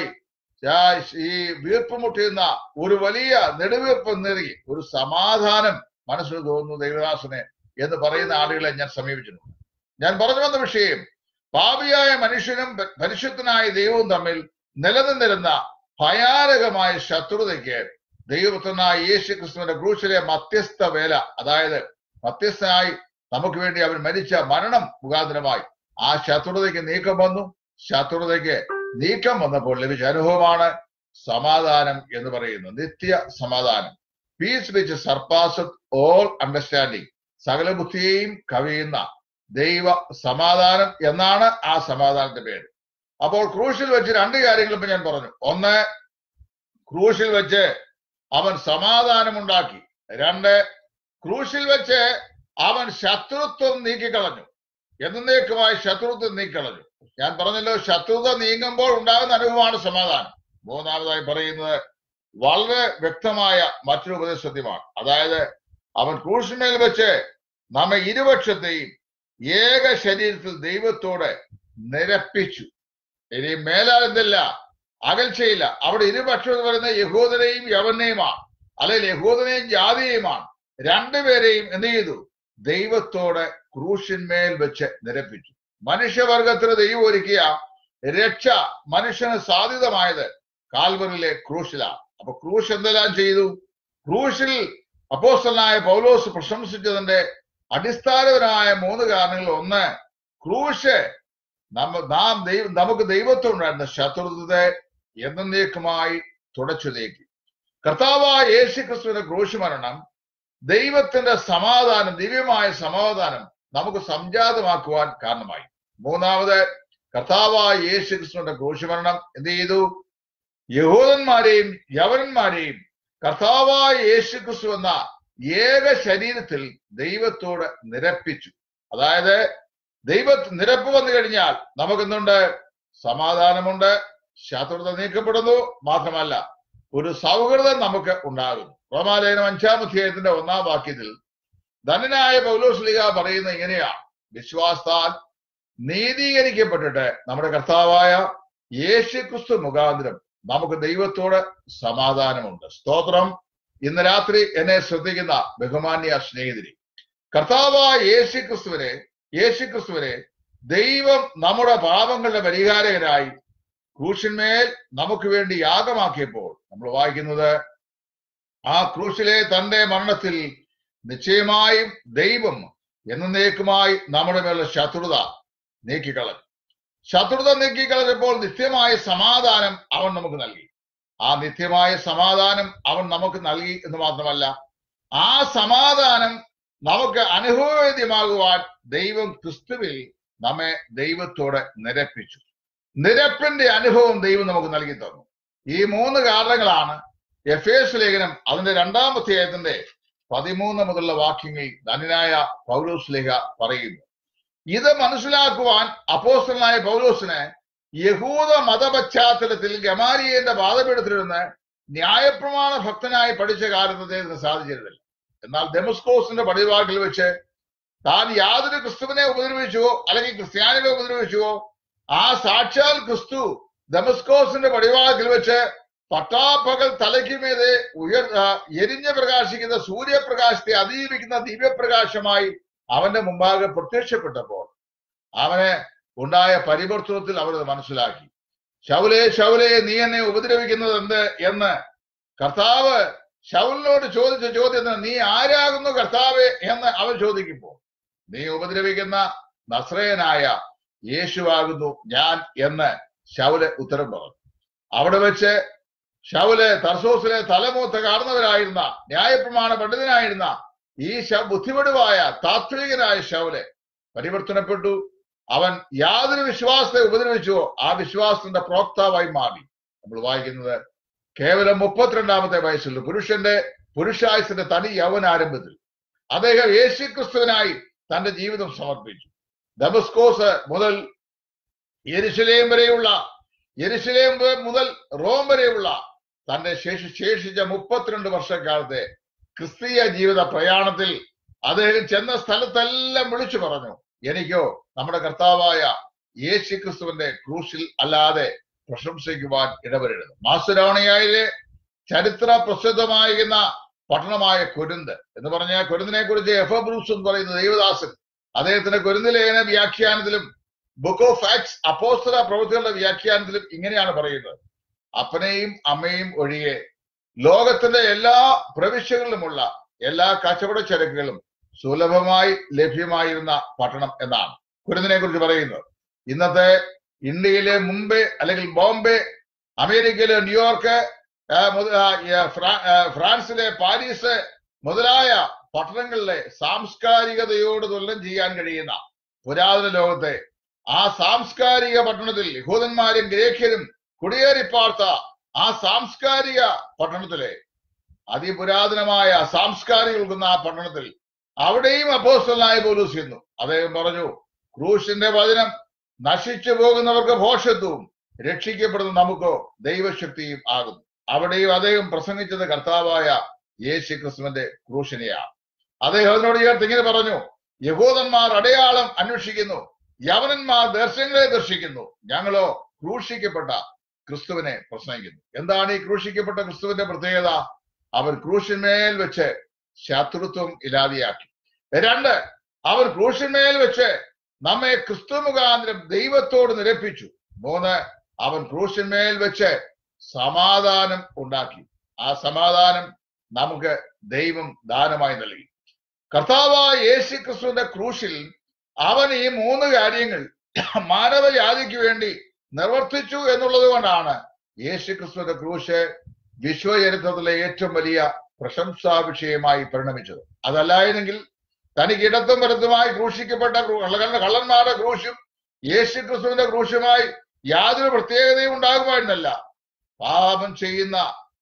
A: ആ- ഈ വീർപ്പ് മുട്ടിയുന്ന ഒരു വലിയ നെടുവീർപ്പ് നേറി ഒരു സമാധാനം മനസ്സിൽ തോന്നുന്നു ദൈവദാസനെ എന്ന് പറയുന്ന ആളുകളെ ഞാൻ സമീപിച്ചിട്ടുണ്ട് ഞാൻ പറഞ്ഞു വന്ന വിഷയം പാപിയായ മനുഷ്യനും പ- പരിശുദ്ധനായ ദൈവവും തമ്മിൽ നിലനിന്നിരുന്ന ഭയാനകമായ ശത്രുതയ്ക്ക് ദൈവപുത്രനായ യേശു ക്രിസ്തുവിന്റെ ക്രൂശിലെ മധ്യസ്ഥ വേല അതായത് മധ്യസ്ഥനായി നമുക്ക് വേണ്ടി അവൻ മരിച്ച മരണം മുഖാന്തരമായി ആ ശത്രുതയ്ക്ക് നീക്കം വന്നു ശത്രുതയ്ക്ക് നീക്കം വന്നപ്പോൾ ലഭിച്ച അനുഭവമാണ് സമാധാനം എന്ന് പറയുന്നത് നിത്യ സമാധാനം peace which surpass all understanding സകല ബുദ്ധിയെയും കവിയുന്ന ദൈവ സമാധാനം എന്നാണ് ആ സമാധാനത്തിന്റെ പേര് അപ്പോൾ ക്രൂശിൽ വെച്ച് രണ്ട് കാര്യങ്ങൾ ഇപ്പൊ ഞാൻ പറഞ്ഞു ഒന്ന് ക്രൂശിൽ വെച്ച് അവൻ സമാധാനമുണ്ടാക്കി രണ്ട് ക്രൂശിൽ വെച്ച് അവൻ ശത്രുത്വം നീക്കിക്കളഞ്ഞു എന്നേക്കുമായി ശത്രുത്വം നീക്കിക്കളഞ്ഞു ഞാൻ പറഞ്ഞല്ലോ ശത്രുത നീങ്ങുമ്പോൾ ഉണ്ടാകുന്ന അനുഭവമാണ് സമാധാനം മൂന്നാമതായി പറയുന്നത് വളരെ വ്യക്തമായ മറ്റൊരു ഉപദേശസത്യമാണ് അതായത് അവൻ ക്രൂശിന്മേൽ വെച്ച് നമ്മെ ഇരുപക്ഷത്തെയും ഏക ശരീരത്തിൽ ദൈവത്തോടെ നിരപ്പിച്ചു ഇനി മേലാൽ എന്തില്ല അകൽച്ചയില്ല അവിടെ ഇരുപക്ഷം എന്ന് പറയുന്ന യഹൂദനെയും യവനെയുമാണ് അല്ലെങ്കിൽ യഹൂദനെയും ജാതിയെയുമാണ് രണ്ടുപേരെയും എന്ത് ചെയ്തു ദൈവത്തോടെ ക്രൂശിന്മേൽ വെച്ച് നിരപ്പിച്ചു മനുഷ്യവർഗത്തിന് ദൈവം ഒരുക്കിയ രക്ഷ മനുഷ്യന് സാധ്യതമായത് കാൽവറിലെ ക്രൂശിലാണ് അപ്പൊ ക്രൂശ് എന്തെല്ലാം ചെയ്തു ക്രൂശിൽ അപ്പോസ്റ്റലായ പൗലോസ് പ്രശംസിച്ചതിന്റെ അടിസ്ഥാനപരമായ മൂന്ന് കാരണങ്ങൾ ഒന്ന് ക്രൂശ് നമ്മ നാം ദൈവം നമുക്ക് ദൈവത്തോടുണ്ടായിരുന്ന ശത്രുതയെ എന്നേക്കുമായി തുടച്ചു നീക്കി കർത്താവായ യേശു ക്രിസ്തുവിന്റെ ക്രൂശ് മരണം ദൈവത്തിന്റെ സമാധാനം ദിവ്യമായ സമാധാനം നമുക്ക് സംജാതമാക്കുവാൻ കാരണമായി മൂന്നാമത് കർത്താവായ യേശു ക്രിസ്തുവിന്റെ ക്രൂശ് മരണം എന്ത് ചെയ്തു യഹൂദന്മാരെയും യവനന്മാരെയും കർത്താവായ യേശു ക്രിസ്തു എന്ന ഏക ശരീരത്തിൽ ദൈവത്തോട് നിരപ്പിച്ചു അതായത് ദൈവ നിരപ്പ് വന്നു കഴിഞ്ഞാൽ നമുക്കെന്തുണ്ട് സമാധാനമുണ്ട് ശത്രുത നീക്കപ്പെടുന്നു മാത്രമല്ല ഒരു സൗഹൃദം നമുക്ക് ഉണ്ടാകുന്നു റോമാലേഖനം അഞ്ചാം അധ്യായത്തിന്റെ ഒന്നാം വാക്യത്തിൽ ധനനായ പൗലോസ്ലിക പറയുന്ന ഇങ്ങനെയാണ് വിശ്വാസത്താൽ നീതീകരിക്കപ്പെട്ടിട്ട് നമ്മുടെ കർത്താവായ യേശു ക്രിസ്തു മുഖാന്തരം നമുക്ക് ദൈവത്തോട് സമാധാനമുണ്ട് സ്തോത്രം ഇന്ന് രാത്രി എന്നെ ശ്രദ്ധിക്കുന്ന ബഹുമാന്യ സ്നേഹിതരി കർത്താവായ യേശു ക്രിസ്തുവിനെ യേശു ക്രിസ്തുവിനെ ദൈവം നമ്മുടെ പാപങ്ങളുടെ പരിഹാരകനായി ക്രൂശിന്മേൽ നമുക്ക് വേണ്ടി യാഗമാക്കിയപ്പോൾ നമ്മൾ വായിക്കുന്നത് ആ ക്രൂശിലെ തന്റെ മരണത്തിൽ നിശ്ചയമായും ദൈവം എന്നേക്കുമായി നമ്മുടെ മേലുള്ള ശത്രുത നീക്കിക്കളഞ്ഞു ശത്രുത നീക്കിക്കളഞ്ഞപ്പോൾ നിത്യമായ സമാധാനം അവൻ നമുക്ക് നൽകി ആ നിത്യമായ സമാധാനം അവൻ നമുക്ക് നൽകി എന്ന് മാത്രമല്ല ആ സമാധാനം നമുക്ക് അനുഭവവേദ്യമാകുവാൻ ദൈവം ക്രിസ്തുവിൽ നമ്മെ ദൈവത്തോടെ നിരപ്പിച്ചു നിരപ്പിന്റെ അനുഭവം ദൈവം നമുക്ക് നൽകി തന്നു ഈ മൂന്ന് കാരണങ്ങളാണ് എഫ് എസ് ലേഖനം അതിന്റെ രണ്ടാമത്തെ ഏതിന്റെ പതിമൂന്ന് മുതലുള്ള വാക്യങ്ങളിൽ ധനനായ പൗലോസ് ലേഖ പറയുന്നു ഇത് മനസ്സിലാക്കുവാൻ അപ്പോസ്റ്റലായ പൗലോസിന് യഹൂദ മത പശ്ചാത്തലത്തിൽ ഗമാരിയന്റെ വാദപീഠത്തിലിരുന്ന് ന്യായപ്രമാണ ഭക്തനായി പഠിച്ച കാലത്ത് അദ്ദേഹത്തിന് സാധിച്ചിരുന്നില്ല എന്നാൽ ഡെമസ്കോസിന്റെ പടിവാക്കിൽ വെച്ച് താൻ യാതൊരു ക്രിസ്തുവിനെ ഉപദ്രവിച്ചുവോ അല്ലെങ്കിൽ ക്രിസ്ത്യാനികളെ ഉപദ്രവിച്ചുവോ ആ സാക്ഷാൽ ക്രിസ്തു ഡെമസ്കോസിന്റെ പടിവാക്കിൽ വെച്ച് പട്ടാപ്പകൽ തലയ്ക്ക് മീതെ ഉയർ ആ, എരിഞ്ഞു പ്രകാശിക്കുന്ന സൂര്യപ്രകാശത്തെ അതിജീവിക്കുന്ന ദിവ്യപ്രകാശമായി അവന്റെ മുമ്പാകെ പ്രത്യക്ഷപ്പെട്ടപ്പോൾ അവന് ഉണ്ടായ പരിവർത്തനത്തിൽ അവരത് മനസ്സിലാക്കി ശൗലേ ശൗലേ നീ എന്നെ ഉപദ്രവിക്കുന്നത് എന്ത് എന്ന് കർത്താവ് ശൗലിനോട് ചോദിച്ച ചോദ്യത്തിന് നീ ആരാകുന്നു കർത്താവെ എന്ന് അവൻ ചോദിക്കുമ്പോൾ നീ ഉപദ്രവിക്കുന്ന നസ്രയനായ യേശുവാകുന്നു ഞാൻ എന്ന് ശൗല് ഉത്തരം പറഞ്ഞു അവിടെ വെച്ച് ശൗല് തർസോസിലെ തലമൂത്ത കാർന്നവരായിരുന്ന ന്യായപ്രമാണ പണ്ഡിതനായിരുന്ന ഈ ശ ബുദ്ധിപടുവായ താത്വികനായ ശൗല് പരിവർത്തനപ്പെട്ടു അവൻ യാതൊരു വിശ്വാസത്തെ ഉപദ്രവിച്ചുവോ ആ വിശ്വാസത്തിന്റെ പ്രോക്താവായി മാറി നമ്മൾ വായിക്കുന്നത് കേവലം മുപ്പത്തിരണ്ടാമത്തെ വയസ്സിൽ പുരുഷന്റെ പുരുഷായുസിന്റെ തനി യൗവന ആരംഭത്തിൽ അദ്ദേഹം യേശുക്രിസ്തുവിനായി തന്റെ ജീവിതം സമർപ്പിച്ചു ഡമസ്കോസ് മുതൽ യെരുശലേം വരെയുള്ള യെരുശലേം മുതൽ റോം വരെയുള്ള തന്റെ ശേഷി ശേഷിച്ച മുപ്പത്തിരണ്ട് വർഷക്കാലത്തെ ക്രിസ്തീയ ജീവിത പ്രയാണത്തിൽ അദ്ദേഹം ചെന്ന സ്ഥലത്തെല്ലാം വിളിച്ചു പറഞ്ഞു എനിക്കോ നമ്മുടെ കർത്താവായ യേശു ക്രിസ്തുവിന്റെ ക്രൂശിൽ അല്ലാതെ പ്രശംസിക്കുവാൻ ഇടവരരുത് മാസുരാവണിയായിലെ ചരിത്ര പ്രസിദ്ധമായിരുന്ന പട്ടണമായ കൊരുന്ത് എന്ന് പറഞ്ഞാൽ കൊരുന്തിനെ കുറിച്ച് എഫ് ബ്രൂസ് എന്ന് പറയുന്ന ദൈവദാസൻ അദ്ദേഹത്തിന്റെ കൊരുന്ത് ലേഖന വ്യാഖ്യാനത്തിലും ബുക്ക് ഓഫ് ഫാക്ട്സ് അപ്പോസ്തല പ്രവൃത്തികളുടെ വ്യാഖ്യാനത്തിലും ഇങ്ങനെയാണ് പറയുന്നത് അപ്പനെയും അമ്മയും ഒഴികെ ലോകത്തിന്റെ എല്ലാ പ്രവിശ്യകളിലുമുള്ള എല്ലാ കച്ചവട ചരക്കുകളും സുലഭമായി ലഭ്യമായിരുന്ന പട്ടണം എന്നാണ് കുരുന്നിനെ കുറിച്ച് പറയുന്നത് ഇന്നത്തെ ഇന്ത്യയിലെ മുംബൈ അല്ലെങ്കിൽ ബോംബെ അമേരിക്കയിലെ ന്യൂയോർക്ക് ആ, മുത- ആ, ഈ, ഫ്രാ- ആ, ഫ്രാൻസിലെ പാരീസ് മുതലായ പട്ടണങ്ങളിലെ സാംസ്കാരികതയോട് തുല്യം ചെയ്യാൻ കഴിയുന്ന പുരാതന ലോകത്തെ ആ സാംസ്കാരിക പട്ടണത്തിൽ യഹൂദന്മാരും ഗ്രേഖ്യരും കുടിയേറിപ്പാർത്ത ആ സാംസ്കാരിക പട്ടണത്തിലെ അതിപുരാതനമായ സാംസ്കാരിക ഉൾക്കുന്ന ആ പട്ടണത്തിൽ അവിടെയും അപ്പോസ്റ്റലായ പോലീസ് ചെന്നു അദ്ദേഹം പറഞ്ഞു ക്രൂശിന്റെ വചനം നശിച്ചു പോകുന്നവർക്ക് ഭോഷത്വവും രക്ഷിക്കപ്പെടുന്ന നമുക്കോ ദൈവശക്തിയും ആകുന്നു അവിടെയും അദ്ദേഹം പ്രസംഗിച്ചത് കർത്താവായ യേശു ക്രിസ്തുവിന്റെ ക്രൂശിനെയാണ് അദ്ദേഹം അതിനോട് ചേർത്ത് ഇങ്ങനെ പറഞ്ഞു യഹൂദന്മാർ അടയാളം അന്വേഷിക്കുന്നു യവനന്മാർ ദർശനങ്ങളെ ദർശിക്കുന്നു ഞങ്ങളോ ക്രൂശിക്കപ്പെട്ട ക്രിസ്തുവിനെ പ്രസംഗിക്കുന്നു എന്താണ് ഈ ക്രൂശിക്കപ്പെട്ട ക്രിസ്തുവിന്റെ പ്രത്യേകത അവർ ക്രൂശിന്മേൽ വെച്ച് ശത്രുത്വം ഇല്ലാതെയാക്കി രണ്ട് അവർ ക്രൂശിന്മേൽ വെച്ച് നമ്മെ ക്രിസ്തു മുഖാന്തരം ദൈവത്തോട് നിരപ്പിച്ചു മൂന്ന് അവൻ ക്രൂശിന്മേൽ വെച്ച് സമാധാനം ഉണ്ടാക്കി ആ സമാധാനം നമുക്ക് ദൈവം ദാനമായി നൽകി കർത്താവായ യേശു ക്രിസ്തുവിന്റെ ക്രൂശിൽ അവൻ ഈ മൂന്ന് കാര്യങ്ങൾ മാനവജാതിക്ക് വേണ്ടി നിർവർത്തിച്ചു എന്നുള്ളത് കൊണ്ടാണ് യേശു ക്രിസ്തുവിന്റെ ക്രൂശ് വിശ്വചരിത്രത്തിലെ ഏറ്റവും വലിയ പ്രശംസാ വിഷയമായി പരിണമിച്ചത് അതല്ലായിരുന്നെങ്കിൽ തനിക്ക് ഇടത്തും വലത്തുമായി ക്രൂശിക്കപ്പെട്ട ക്രൂ- കള്ള- കള്ളന്മാരുടെ ക്രൂശും യേശു ക്രിസ്തുവിന്റെ ക്രൂശുമായി യാതൊരു പ്രത്യേകതയും ഉണ്ടാകുമായിരുന്നല്ല പാപം ചെയ്യുന്ന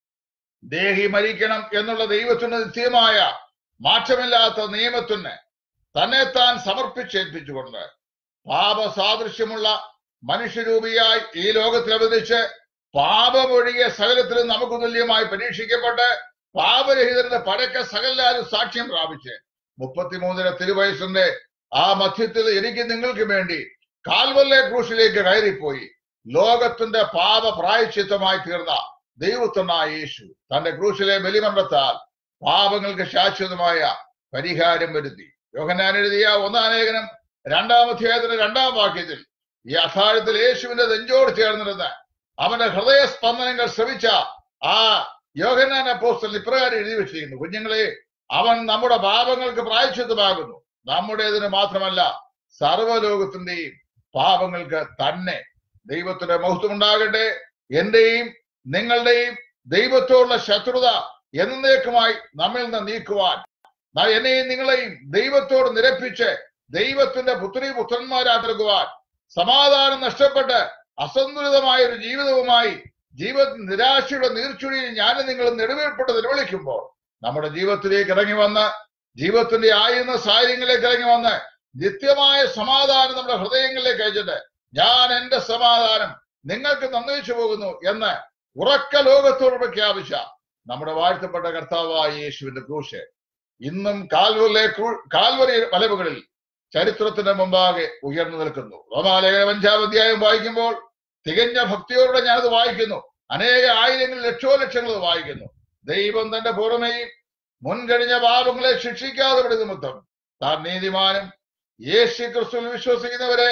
A: ദേഹി മരിക്കണം എന്നുള്ള ദൈവത്തിന്റെ നിത്യമായ മാറ്റമില്ലാത്ത നിയമത്തിന് തന്നെ താൻ സമർപ്പിച്ചേൽപ്പിച്ചുകൊണ്ട് പാപസാദൃശ്യമുള്ള മനുഷ്യരൂപിയായി ഈ ലോകത്തിൽ അവതരിച്ച് പാപമൊഴികെ സകലത്തിലും നമുക്ക് തുല്യമായി പരീക്ഷിക്കപ്പെട്ട് പാപരഹിതരുടെ പരക്ക സകലാരും സാക്ഷ്യം പ്രാപിച്ച് മുപ്പത്തിമൂന്നര തിരുവയസ്സിന്റെ ആ മധ്യത്തിൽ എനിക്ക് നിങ്ങൾക്ക് വേണ്ടി കാൽവല്ലെ ക്രൂശിലേക്ക് കയറിപ്പോയി ലോകത്തിന്റെ പാപ പ്രായശ്ചിത്തമായി തീർന്ന ദൈവത്വനായ യേശു തന്റെ ക്രൂശിലെ ബലിമരണത്താൽ പാപങ്ങൾക്ക് ശാശ്വതമായ പരിഹാരം വരുത്തി യോഹന്നാൻ എഴുതിയ ഒന്നാം ലേഖനം രണ്ടാം അധ്യായത്തിന്റെ രണ്ടാം വാക്യത്തിൽ ഈ അത്താഴത്തിൽ യേശുവിന്റെ നെഞ്ചോട് ചേർന്നിരുന്ന് അവന്റെ ഹൃദയ സ്പന്ദനങ്ങൾ ശ്രമിച്ച ആ യോഹന്നാൻ അപ്പോസ്റ്റൽ ഇപ്രകാരം എഴുതി വെച്ചിരിക്കുന്നു കുഞ്ഞുങ്ങളെ അവൻ നമ്മുടെ പാപങ്ങൾക്ക് പ്രായശ്ചിത്തമാകുന്നു നമ്മുടേതിന് മാത്രമല്ല സർവ്വലോകത്തിന്റെയും പാപങ്ങൾക്ക് തന്നെ ദൈവത്തിന്റെ മഹത്വം ഉണ്ടാകട്ടെ എന്റെയും നിങ്ങളുടെയും ദൈവത്തോടുള്ള ശത്രുത എന്നേക്കുമായി നമ്മിൽ നിന്ന് നീക്കുവാൻ ന- എന്നെയും നിങ്ങളെയും ദൈവത്തോട് നിരപ്പിച്ച് ദൈവത്തിന്റെ പുത്രി പുത്രന്മാരാക്കുവാൻ സമാധാനം നഷ്ടപ്പെട്ട് അസന്തുലിതമായ ഒരു ജീവിതവുമായി ജീവ നിരാശയുടെ നീർച്ചുഴിയിൽ ഞാനും നിങ്ങളും നെടുവേർപ്പെട്ട് നിലവിളിക്കുമ്പോൾ നമ്മുടെ ജീവിതത്തിലേക്ക് ഇറങ്ങി വന്ന് ജീവിതത്തിന്റെ ആയിരുന്ന സാഹചര്യങ്ങളിലേക്ക് ഇറങ്ങി വന്ന് നിത്യമായ സമാധാനം നമ്മുടെ ഹൃദയങ്ങളിലേക്ക് അയച്ചിട്ട് ഞാൻ എന്റെ സമാധാനം നിങ്ങൾക്ക് നന്ദിച്ചു പോകുന്നു എന്ന് ഉറക്ക ലോകത്തോട് പ്രഖ്യാപിച്ച നമ്മുടെ വാഴ്ത്തപ്പെട്ട കർത്താവായ യേശുവിന്റെ ക്രൂശ് ഇന്നും കാൽവറിലെ ക്രൂ- കാൽവറി വലവുകളിൽ ചരിത്രത്തിന്റെ മുമ്പാകെ ഉയർന്നു നിൽക്കുന്നു റോമാലേഖനം അഞ്ചാം അധ്യായം വായിക്കുമ്പോൾ തികഞ്ഞ ഭക്തിയോടെ ഞാനത് വായിക്കുന്നു അനേക ആയിരങ്ങൾ ലക്ഷോ ലക്ഷങ്ങൾ ഇത് വായിക്കുന്നു ദൈവം തന്റെ പുറമെയും മുൻകഴിഞ്ഞ പാപങ്ങളെ ശിക്ഷിക്കാതെ വിടുന്ന നിമിത്തം താൻ നീതിമാനും യേശു ക്രിസ്തുവിൽ വിശ്വസിക്കുന്നവരെ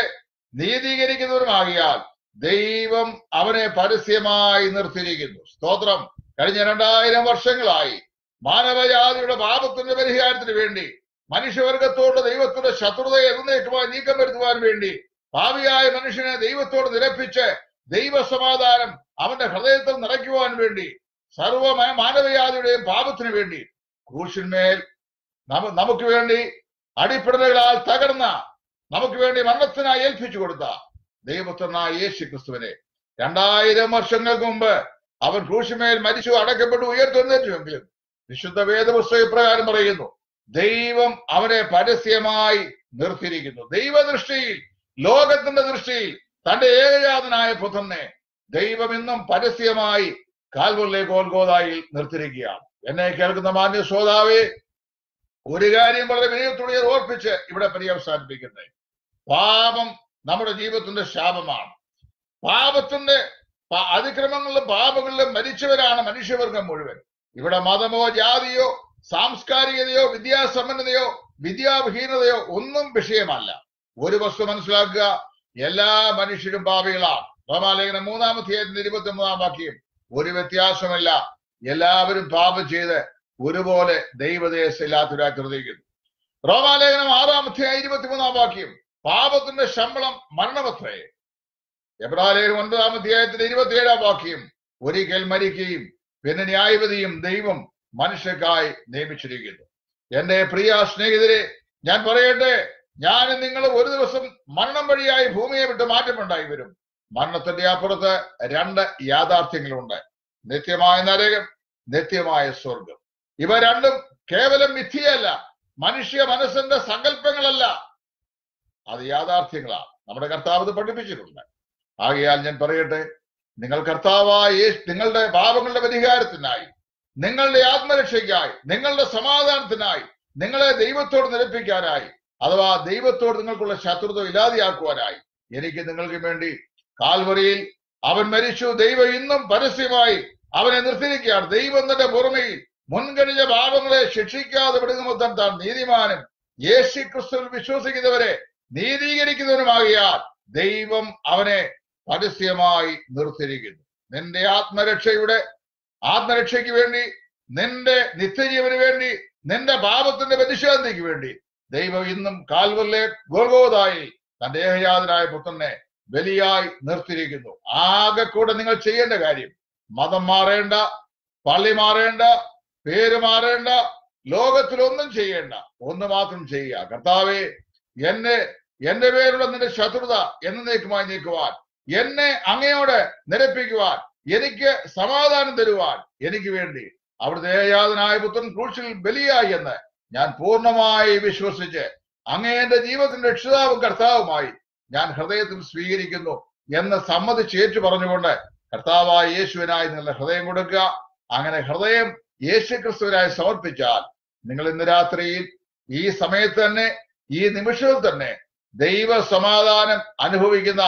A: നീതീകരിക്കുന്നവരുമാകിയാൽ ദൈവം അവനെ പരസ്യമായി നിർത്തിയിരിക്കുന്നു സ്തോത്രം കഴിഞ്ഞ രണ്ടായിരം വർഷങ്ങളായി മാനവജാതിയുടെ പാപത്തിന്റെ പരിഹാരത്തിന് വേണ്ടി മനുഷ്യവർഗത്തോട് ദൈവത്തിന്റെ ശത്രുത എന്നേക്കുമായി നീക്കം വരുത്തുവാൻ വേണ്ടി ഭാവിയായ മനുഷ്യനെ ദൈവത്തോട് നിരപ്പിച്ച് ദൈവസമാധാനം അവന്റെ ഹൃദയത്തിൽ നിറയ്ക്കുവാൻ വേണ്ടി സർവ മ- മാനവജാതിയുടെയും പാപത്തിന് വേണ്ടി ക്രൂശിന്മേൽ നമു നമുക്ക് വേണ്ടി അടിപ്പിടലുകളാൽ തകർന്ന നമുക്ക് വേണ്ടി മരണത്തിനായി ഏൽപ്പിച്ചു കൊടുത്ത ദൈവത്തിനായ യേശു ക്രിസ്തുവിനെ രണ്ടായിരം വർഷങ്ങൾക്ക് മുമ്പ് അവൻ ക്രൂശിമേൽ മരിച്ചു അടക്കപ്പെട്ടു ഉയർത്തെഴുന്നേറ്റുവെങ്കിലും വിശുദ്ധ വേദപുസ്തക ഇപ്രകാരം പറയുന്നു ദൈവം അവനെ പരസ്യമായി നിർത്തിയിരിക്കുന്നു ദൈവദൃഷ്ടിയിൽ ലോകത്തിന്റെ ദൃഷ്ടിയിൽ തന്റെ ഏകജാതനായ പുത്രനെ ദൈവം ഇന്നും പരസ്യമായി കാൽവല്ലെ ഗോൽഗോതായിൽ നിർത്തിയിരിക്കുകയാണ് എന്നെ കേൾക്കുന്ന മാന്യ ശ്രോതാവേ ഒരു കാര്യം വളരെ വിനയത്തോടെ ഞാൻ ഓർപ്പിച്ച് ഇവിടെ പര്യവസാനിപ്പിക്കുന്നത് പാപം നമ്മുടെ ജീവിതത്തിന്റെ ശാപമാണ് പാപത്തിന്റെ പ- അതിക്രമങ്ങളിലും പാപങ്ങളിലും മരിച്ചവരാണ് മനുഷ്യവർഗം മുഴുവൻ ഇവിടെ മതമോ ജാതിയോ സാംസ്കാരികതയോ വിദ്യാസമ്പന്നതയോ വിദ്യാവിഹീനതയോ ഒന്നും വിഷയമല്ല ഒരു വസ്തു മനസ്സിലാക്കുക എല്ലാ മനുഷ്യരും പാപികളാണ് റോമാലേഖനം മൂന്നാമത്തെ ഇരുപത്തി മൂന്നാം വാക്യം ഒരു വ്യത്യാസമില്ല എല്ലാവരും പാപം ചെയ്ത് ഒരുപോലെ ദൈവദേശമില്ലാത്തവരായി ഹൃദയിക്കുന്നു റോമാലേഖനം ആറാമത്തെ ഇരുപത്തിമൂന്നാം വാക്യം പാപത്തിന്റെ ശമ്പളം മരണമത്രേ എബ്രാലേഖനം ഒൻപതാം അധ്യായത്തിന്റെ ഇരുപത്തിയേഴാം വാക്യം ഒരിക്കൽ മരിക്കുകയും പിന്നെ ന്യായവതിയും ദൈവം മനുഷ്യർക്കായി നിയമിച്ചിരിക്കുന്നു എന്റെ പ്രിയ സ്നേഹിതരെ ഞാൻ പറയട്ടെ ഞാൻ നിങ്ങൾ ഒരു ദിവസം മരണം വഴിയായി ഭൂമിയെ വിട്ട് മാറ്റമുണ്ടായി വരും മരണത്തിന്റെ അപ്പുറത്ത് രണ്ട് യാഥാർത്ഥ്യങ്ങളുണ്ട് നിത്യമായ നരകം നിത്യമായ സ്വർഗം ഇവ രണ്ടും കേവലം മിഥ്യയല്ല മനുഷ്യ മനസ്സിന്റെ സങ്കല്പങ്ങളല്ല അത് യാഥാർത്ഥ്യങ്ങളാണ് നമ്മുടെ കർത്താവ് ഇത് പഠിപ്പിച്ചിട്ടുണ്ട് ആകയാൽ ഞാൻ പറയട്ടെ നിങ്ങൾ കർത്താവായ യേശു നിങ്ങളുടെ പാപങ്ങളുടെ പരിഹാരത്തിനായി നിങ്ങളുടെ ആത്മരക്ഷയ്ക്കായി നിങ്ങളുടെ സമാധാനത്തിനായി നിങ്ങളെ ദൈവത്തോട് നിരപ്പിക്കാനായി അഥവാ ദൈവത്തോട് നിങ്ങൾക്കുള്ള ശത്രുത ഇല്ലാതെയാക്കുവാനായി എനിക്ക് നിങ്ങൾക്ക് വേണ്ടി കാൽവറിയിൽ അവൻ മരിച്ചു ദൈവം ഇന്നും പരസ്യമായി അവനെ നിർത്തിയിരിക്കുകയാണ് ദൈവം തന്റെ പുറമയിൽ മുൻകഴിഞ്ഞ പാപങ്ങളെ ശിക്ഷിക്കാതെ വിടുങ്ങുമ്പോൾ താൻ നീതിമാനും യേശു ക്രിസ്തുവിൽ വിശ്വസിക്കുന്നവരെ നീതീകരിക്കുന്നവനുമാകിയാൽ ദൈവം അവനെ പരസ്യമായി നിർത്തിയിരിക്കുന്നു നിന്റെ ആത്മരക്ഷയുടെ ആത്മരക്ഷയ്ക്ക് വേണ്ടി നിന്റെ നിത്യജീവന് വേണ്ടി നിന്റെ പാപത്തിന്റെ പ്രതിശാന്തിക്ക് വേണ്ടി ദൈവം ഇന്നും കാൽവറിലെ ഗോർഗോതായി തന്റെ ഏകജാതനായ പുത്രനെ ബലിയായി നിർത്തിയിരിക്കുന്നു ആകെ കൂടെ നിങ്ങൾ ചെയ്യേണ്ട കാര്യം മതം മാറേണ്ട പള്ളി മാറേണ്ട പേര് മാറേണ്ട ലോകത്തിൽ ഒന്നും ചെയ്യേണ്ട ഒന്ന് മാത്രം ചെയ്യുക കർത്താവെ എന്നെ എന്റെ പേരുള്ള നിന്റെ ശത്രുത എന്നേക്കുമായി നീക്കുവാൻ എന്നെ അങ്ങയോട് നിരപ്പിക്കുവാൻ എനിക്ക് സമാധാനം തരുവാൻ എനിക്ക് വേണ്ടി അവിടുത്തെ ഏയാതനായ പുത്രൻ ക്രൂശിൽ ബലിയായി എന്ന് ഞാൻ പൂർണ്ണമായി വിശ്വസിച്ച് അങ്ങേ എന്റെ ജീവിതത്തിന്റെ രക്ഷിതാവും കർത്താവുമായി ഞാൻ ഹൃദയത്തിൽ സ്വീകരിക്കുന്നു എന്ന് സമ്മതിച്ച് ഏറ്റു പറഞ്ഞുകൊണ്ട് കർത്താവായ യേശുവിനായി നിങ്ങളുടെ ഹൃദയം കൊടുക്കുക അങ്ങനെ ഹൃദയം യേശു ക്രിസ്തുവിനായി സമർപ്പിച്ചാൽ നിങ്ങൾ ഇന്ന് രാത്രിയിൽ ഈ സമയത്ത് തന്നെ ഈ നിമിഷത്തിൽ തന്നെ ദൈവ സമാധാനം അനുഭവിക്കുന്ന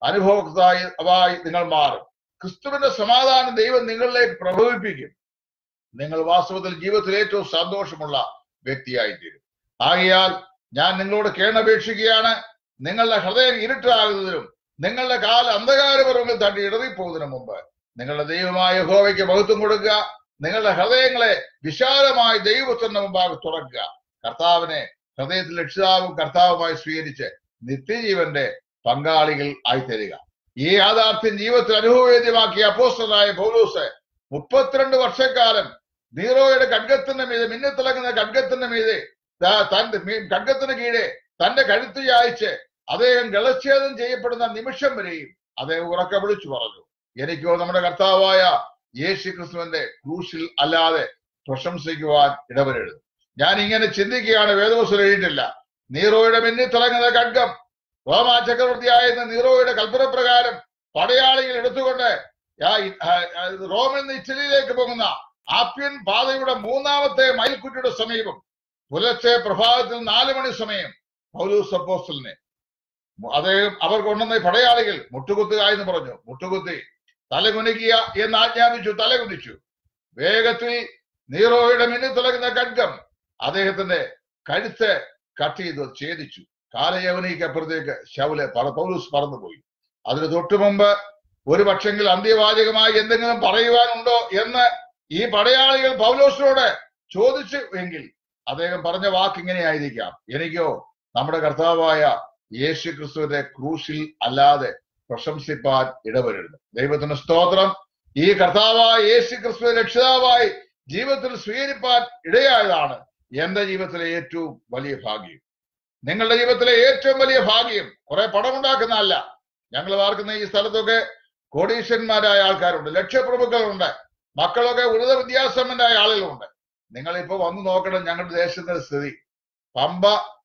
A: അനുഭവത്തായി നിങ്ങൾ മാറും ക്രിസ്തുവിന്റെ സമാധാനം ദൈവം നിങ്ങളിലേക്ക് പ്രഭവിപ്പിക്കും നിങ്ങൾ വാസ്തവത്തിൽ ജീവിതത്തിൽ ഏറ്റവും സന്തോഷമുള്ള വ്യക്തിയായി തീരും ആകയാൽ ഞാൻ നിങ്ങളോട് കേണപേക്ഷിക്കുകയാണ് നിങ്ങളുടെ ഹൃദയം ഇരുട്ടാകുന്നതിനും നിങ്ങളുടെ കാല അന്ധകാരപരങ്ങളിൽ തട്ടി ഇടറിപ്പോകുന്നതിന് മുമ്പ് നിങ്ങളുടെ ദൈവമായ യഹോവയ്ക്ക് മഹത്വം കൊടുക്കുക നിങ്ങളുടെ ഹൃദയങ്ങളെ വിശാലമായി ദൈവത്തിന്റെ മുമ്പാകെ തുറക്കുക കർത്താവിനെ ഹൃദയത്തിൽ രക്ഷിതാവും കർത്താവുമായി സ്വീകരിച്ച് നിത്യജീവന്റെ പങ്കാളികൾ ആയിത്തരിക ഈ യാഥാർത്ഥ്യം ജീവിതത്തിൽ അനുഭവവേദ്യമാക്കിയ അപ്പോസ്റ്റലായ പൗലൂസ് മുപ്പത്തിരണ്ട് വർഷക്കാലം നീറോയുടെ ഖഡ്ഗത്തിന്റെ മീതെ മിന്നിത്തിളങ്ങുന്ന ഖഡ്ഗത്തിന്റെ മീതെ ത- തന്റെ മീ- ഖഡ്ഗത്തിന് കീഴെ തന്റെ കഴുത്ത് ചായച്ച് അദ്ദേഹം ഗളച്ഛേദം ചെയ്യപ്പെടുന്ന നിമിഷം വരെയും അദ്ദേഹം ഉറക്കെ വിളിച്ചു പറഞ്ഞു എനിക്കോ നമ്മുടെ കർത്താവായ യേശു ക്രിസ്തുവിന്റെ ക്രൂശിൽ അല്ലാതെ പ്രശംസിക്കുവാൻ ഇടവരരുത് ഞാൻ ഇങ്ങനെ ചിന്തിക്കുകയാണ് വേദവസ്തു എഴുതിയിട്ടില്ല നീറോയുടെ മിന്നിത്തിളങ്ങുന്ന ഖഡ്ഗം റോമാ ചക്രവർത്തിയായിരുന്ന നീറോയുടെ കൽപ്പനപ്രകാരം പടയാളികൾ എടുത്തുകൊണ്ട് ആ- ആ- ആ റോമിൽ നിന്ന് ഇറ്റലിയിലേക്ക് പോകുന്ന ആപ്യൻ പാതയുടെ മൂന്നാമത്തെ മൈൽക്കുറ്റിയുടെ സമീപം പുലർച്ചെ പ്രഭാതത്തിൽ നാല് മണി സമയം പൗലൂസ് അപ്പോസ്റ്റലിനെ അദ്ദേഹം അവർ കൊണ്ടുവന്ന പടയാളികൾ മുട്ടുകുത്തുക എന്ന് പറഞ്ഞു മുട്ടുകുത്തി തലകുനിക്കുക എന്ന് ആജ്ഞാപിച്ചു തലകുനിച്ചു വേഗത്തിൽ നീറോയുടെ മിന്നി തിളങ്ങുന്ന ഖഡ്ഗം അദ്ദേഹത്തിന്റെ കഴുത്ത് കട്ട് ചെയ്ത് ഛേദിച്ചു കാലയവനിക്കപ്പുറത്തേക്ക് ശൗല് പറ പൗലൂസ് പറന്നുപോയി അതിന് തൊട്ടു മുമ്പ് ഒരു പക്ഷെങ്കിൽ അന്ത്യവാചകമായി എന്തെങ്കിലും പറയുവാനുണ്ടോ എന്ന് ഈ പടയാളികൾ പൗലോസിനോട് ചോദിച്ചു എങ്കിൽ അദ്ദേഹം പറഞ്ഞ വാക്ക് ഇങ്ങനെയായിരിക്കാം എനിക്കോ നമ്മുടെ കർത്താവായ യേശു ക്രിസ്തുവിന്റെ ക്രൂശിൽ അല്ലാതെ പ്രശംസിപ്പാൻ ഇടവരരുത് ദൈവത്തിന് സ്തോത്രം ഈ കർത്താവായ യേശു ക്രിസ്തു രക്ഷിതാവായി ജീവിതത്തിൽ സ്വീകരിപ്പാൻ ഇടയായതാണ് എന്റെ ജീവിതത്തിലെ ഏറ്റവും വലിയ ഭാഗ്യം നിങ്ങളുടെ ജീവിതത്തിലെ ഏറ്റവും വലിയ ഭാഗ്യം കുറെ പണമുണ്ടാക്കുന്ന അല്ല ഞങ്ങൾ പാർക്കുന്ന ഈ സ്ഥലത്തൊക്കെ കോടീശ്വരന്മാരായ ആൾക്കാരുണ്ട് ലക്ഷ്യപ്രഭുക്കളുണ്ട് മക്കളൊക്കെ ഉന്നത വിദ്യാസമ്പന്നരായ ആളുകളുണ്ട് നിങ്ങൾ ഇപ്പൊ വന്നു നോക്കണം ഞങ്ങളുടെ ദേശത്തിന്റെ സ്ഥിതി പമ്പ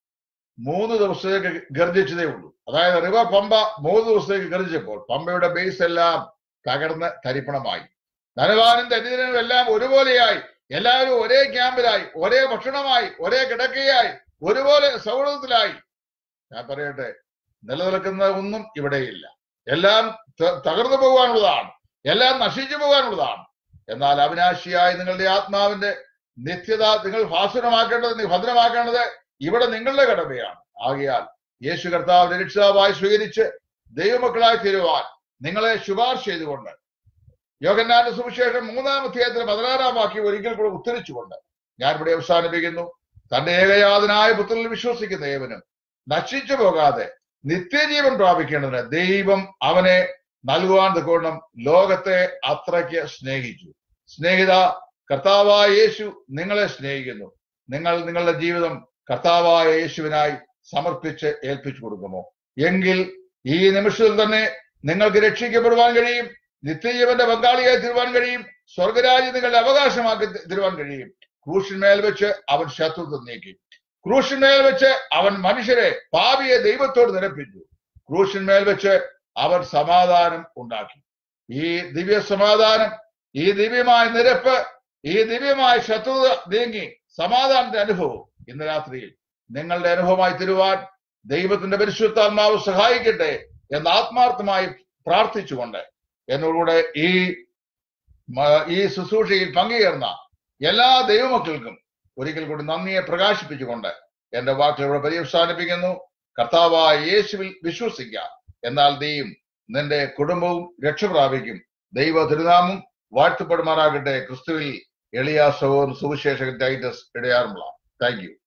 A: മൂന്ന് ദിവസത്തേക്ക് ഗർജിച്ചതേ ഉള്ളൂ അതായത് റിവർ പമ്പ മൂന്ന് ദിവസത്തേക്ക് ഗർജിച്ചപ്പോൾ പമ്പയുടെ ബേസ് എല്ലാം തകർന്ന് തരിപ്പണമായി ധനവാനും ദരിദ്രനും എല്ലാം ഒരുപോലെയായി എല്ലാവരും ഒരേ ക്യാമ്പിലായി ഒരേ ഭക്ഷണമായി ഒരേ കിടക്കയായി ഒരുപോലെ സൗഹൃദത്തിലായി ഞാൻ പറയട്ടെ നിലനിൽക്കുന്ന ഒന്നും ഇവിടെയില്ല എല്ലാം ത- തകർന്നു പോകാനുള്ളതാണ് എല്ലാം നശിച്ചു പോകാനുള്ളതാണ് എന്നാൽ അവിനാശിയായ നിങ്ങളുടെ ആത്മാവിന്റെ നിത്യത നിങ്ങൾ ഭാസുരമാക്കേണ്ടത് നിങ്ങൾ ഭദ്രമാക്കേണ്ടത് ഇവിടെ നിങ്ങളുടെ കടമയാണ് ആകയാൽ യേശു കർത്താവ് രക്ഷിതാവായി സ്വീകരിച്ച് ദൈവമക്കളായി തീരുവാൻ നിങ്ങളെ ശുപാർശ ചെയ്തുകൊണ്ട് യോഗന്നാന്റെ സുവിശേഷം മൂന്നാം അധ്യായത്തിന് പതിനാറാം വാക്യം ഒരിക്കൽ കൂടെ ഉത്തരിച്ചുകൊണ്ട് ഞാൻ ഇവിടെ അവസാനിപ്പിക്കുന്നു തന്റെ ഏകയാതനായ പുത്രനിൽ വിശ്വസിക്കുന്ന ഏവനും നശിച്ചു പോകാതെ നിത്യജീവൻ പ്രാപിക്കേണ്ടതിന് ദൈവം അവനെ നൽകുവാൻ തക്കോണം ലോകത്തെ അത്രയ്ക്ക് സ്നേഹിച്ചു സ്നേഹിത കർത്താവായ യേശു നിങ്ങളെ സ്നേഹിക്കുന്നു നിങ്ങൾ നിങ്ങളുടെ ജീവിതം കർത്താവായ യേശുവിനായി സമർപ്പിച്ച് ഏൽപ്പിച്ചു കൊടുക്കുമോ എങ്കിൽ ഈ നിമിഷത്തിൽ തന്നെ നിങ്ങൾക്ക് രക്ഷിക്കപ്പെടുവാൻ കഴിയും നിത്യജീവന്റെ പങ്കാളിയായി തീരുവാൻ കഴിയും സ്വർഗരാജ്യം നിങ്ങളുടെ അവകാശമാക്കി ത- തരുവാൻ കഴിയും ക്രൂശിന്മേൽ വെച്ച് അവൻ ശത്രുത്വം നീക്കി ക്രൂശിന്മേൽ വെച്ച് അവൻ മനുഷ്യരെ പാപിയെ ദൈവത്തോട് നിരപ്പിച്ചു ക്രൂശിന്മേൽ വെച്ച് അവൻ സമാധാനം ഉണ്ടാക്കി ഈ ദിവ്യ സമാധാനം ഈ ദിവ്യമായ നിരപ്പ് ഈ ദിവ്യമായ ശത്രുത നീങ്ങി സമാധാനത്തിന്റെ അനുഭവം ഇന്ന് രാത്രിയിൽ നിങ്ങളുടെ അനുഭവമായി തരുവാൻ ദൈവത്തിന്റെ പരിശുദ്ധാത്മാവ് സഹായിക്കട്ടെ എന്ന് ആത്മാർത്ഥമായി പ്രാർത്ഥിച്ചുകൊണ്ട് എന്നോടുകൂടെ ഈ മ- ഈ ശുശ്രൂഷയിൽ പങ്കുചേർന്ന എല്ലാ ദൈവമക്കൾക്കും ഒരിക്കൽ കൂടി നന്ദിയെ പ്രകാശിപ്പിച്ചുകൊണ്ട് എന്റെ വാക്കുകൾ ഇവിടെ പര്യവസാനിപ്പിക്കുന്നു കർത്താവായ യേശുവിൽ വിശ്വസിക്കുക എന്നാൽ നീയും നിന്റെ കുടുംബവും രക്ഷ പ്രാപിക്കും ദൈവ തിരുനാമം വാഴ്ത്തപ്പെടുമാറാകട്ടെ ക്രിസ്തുവിൽ എളിയ സഹോദരൻ സുവിശേഷകൻ ടൈറ്റസ് ഇടയാറുമുള്ള താങ്ക് യു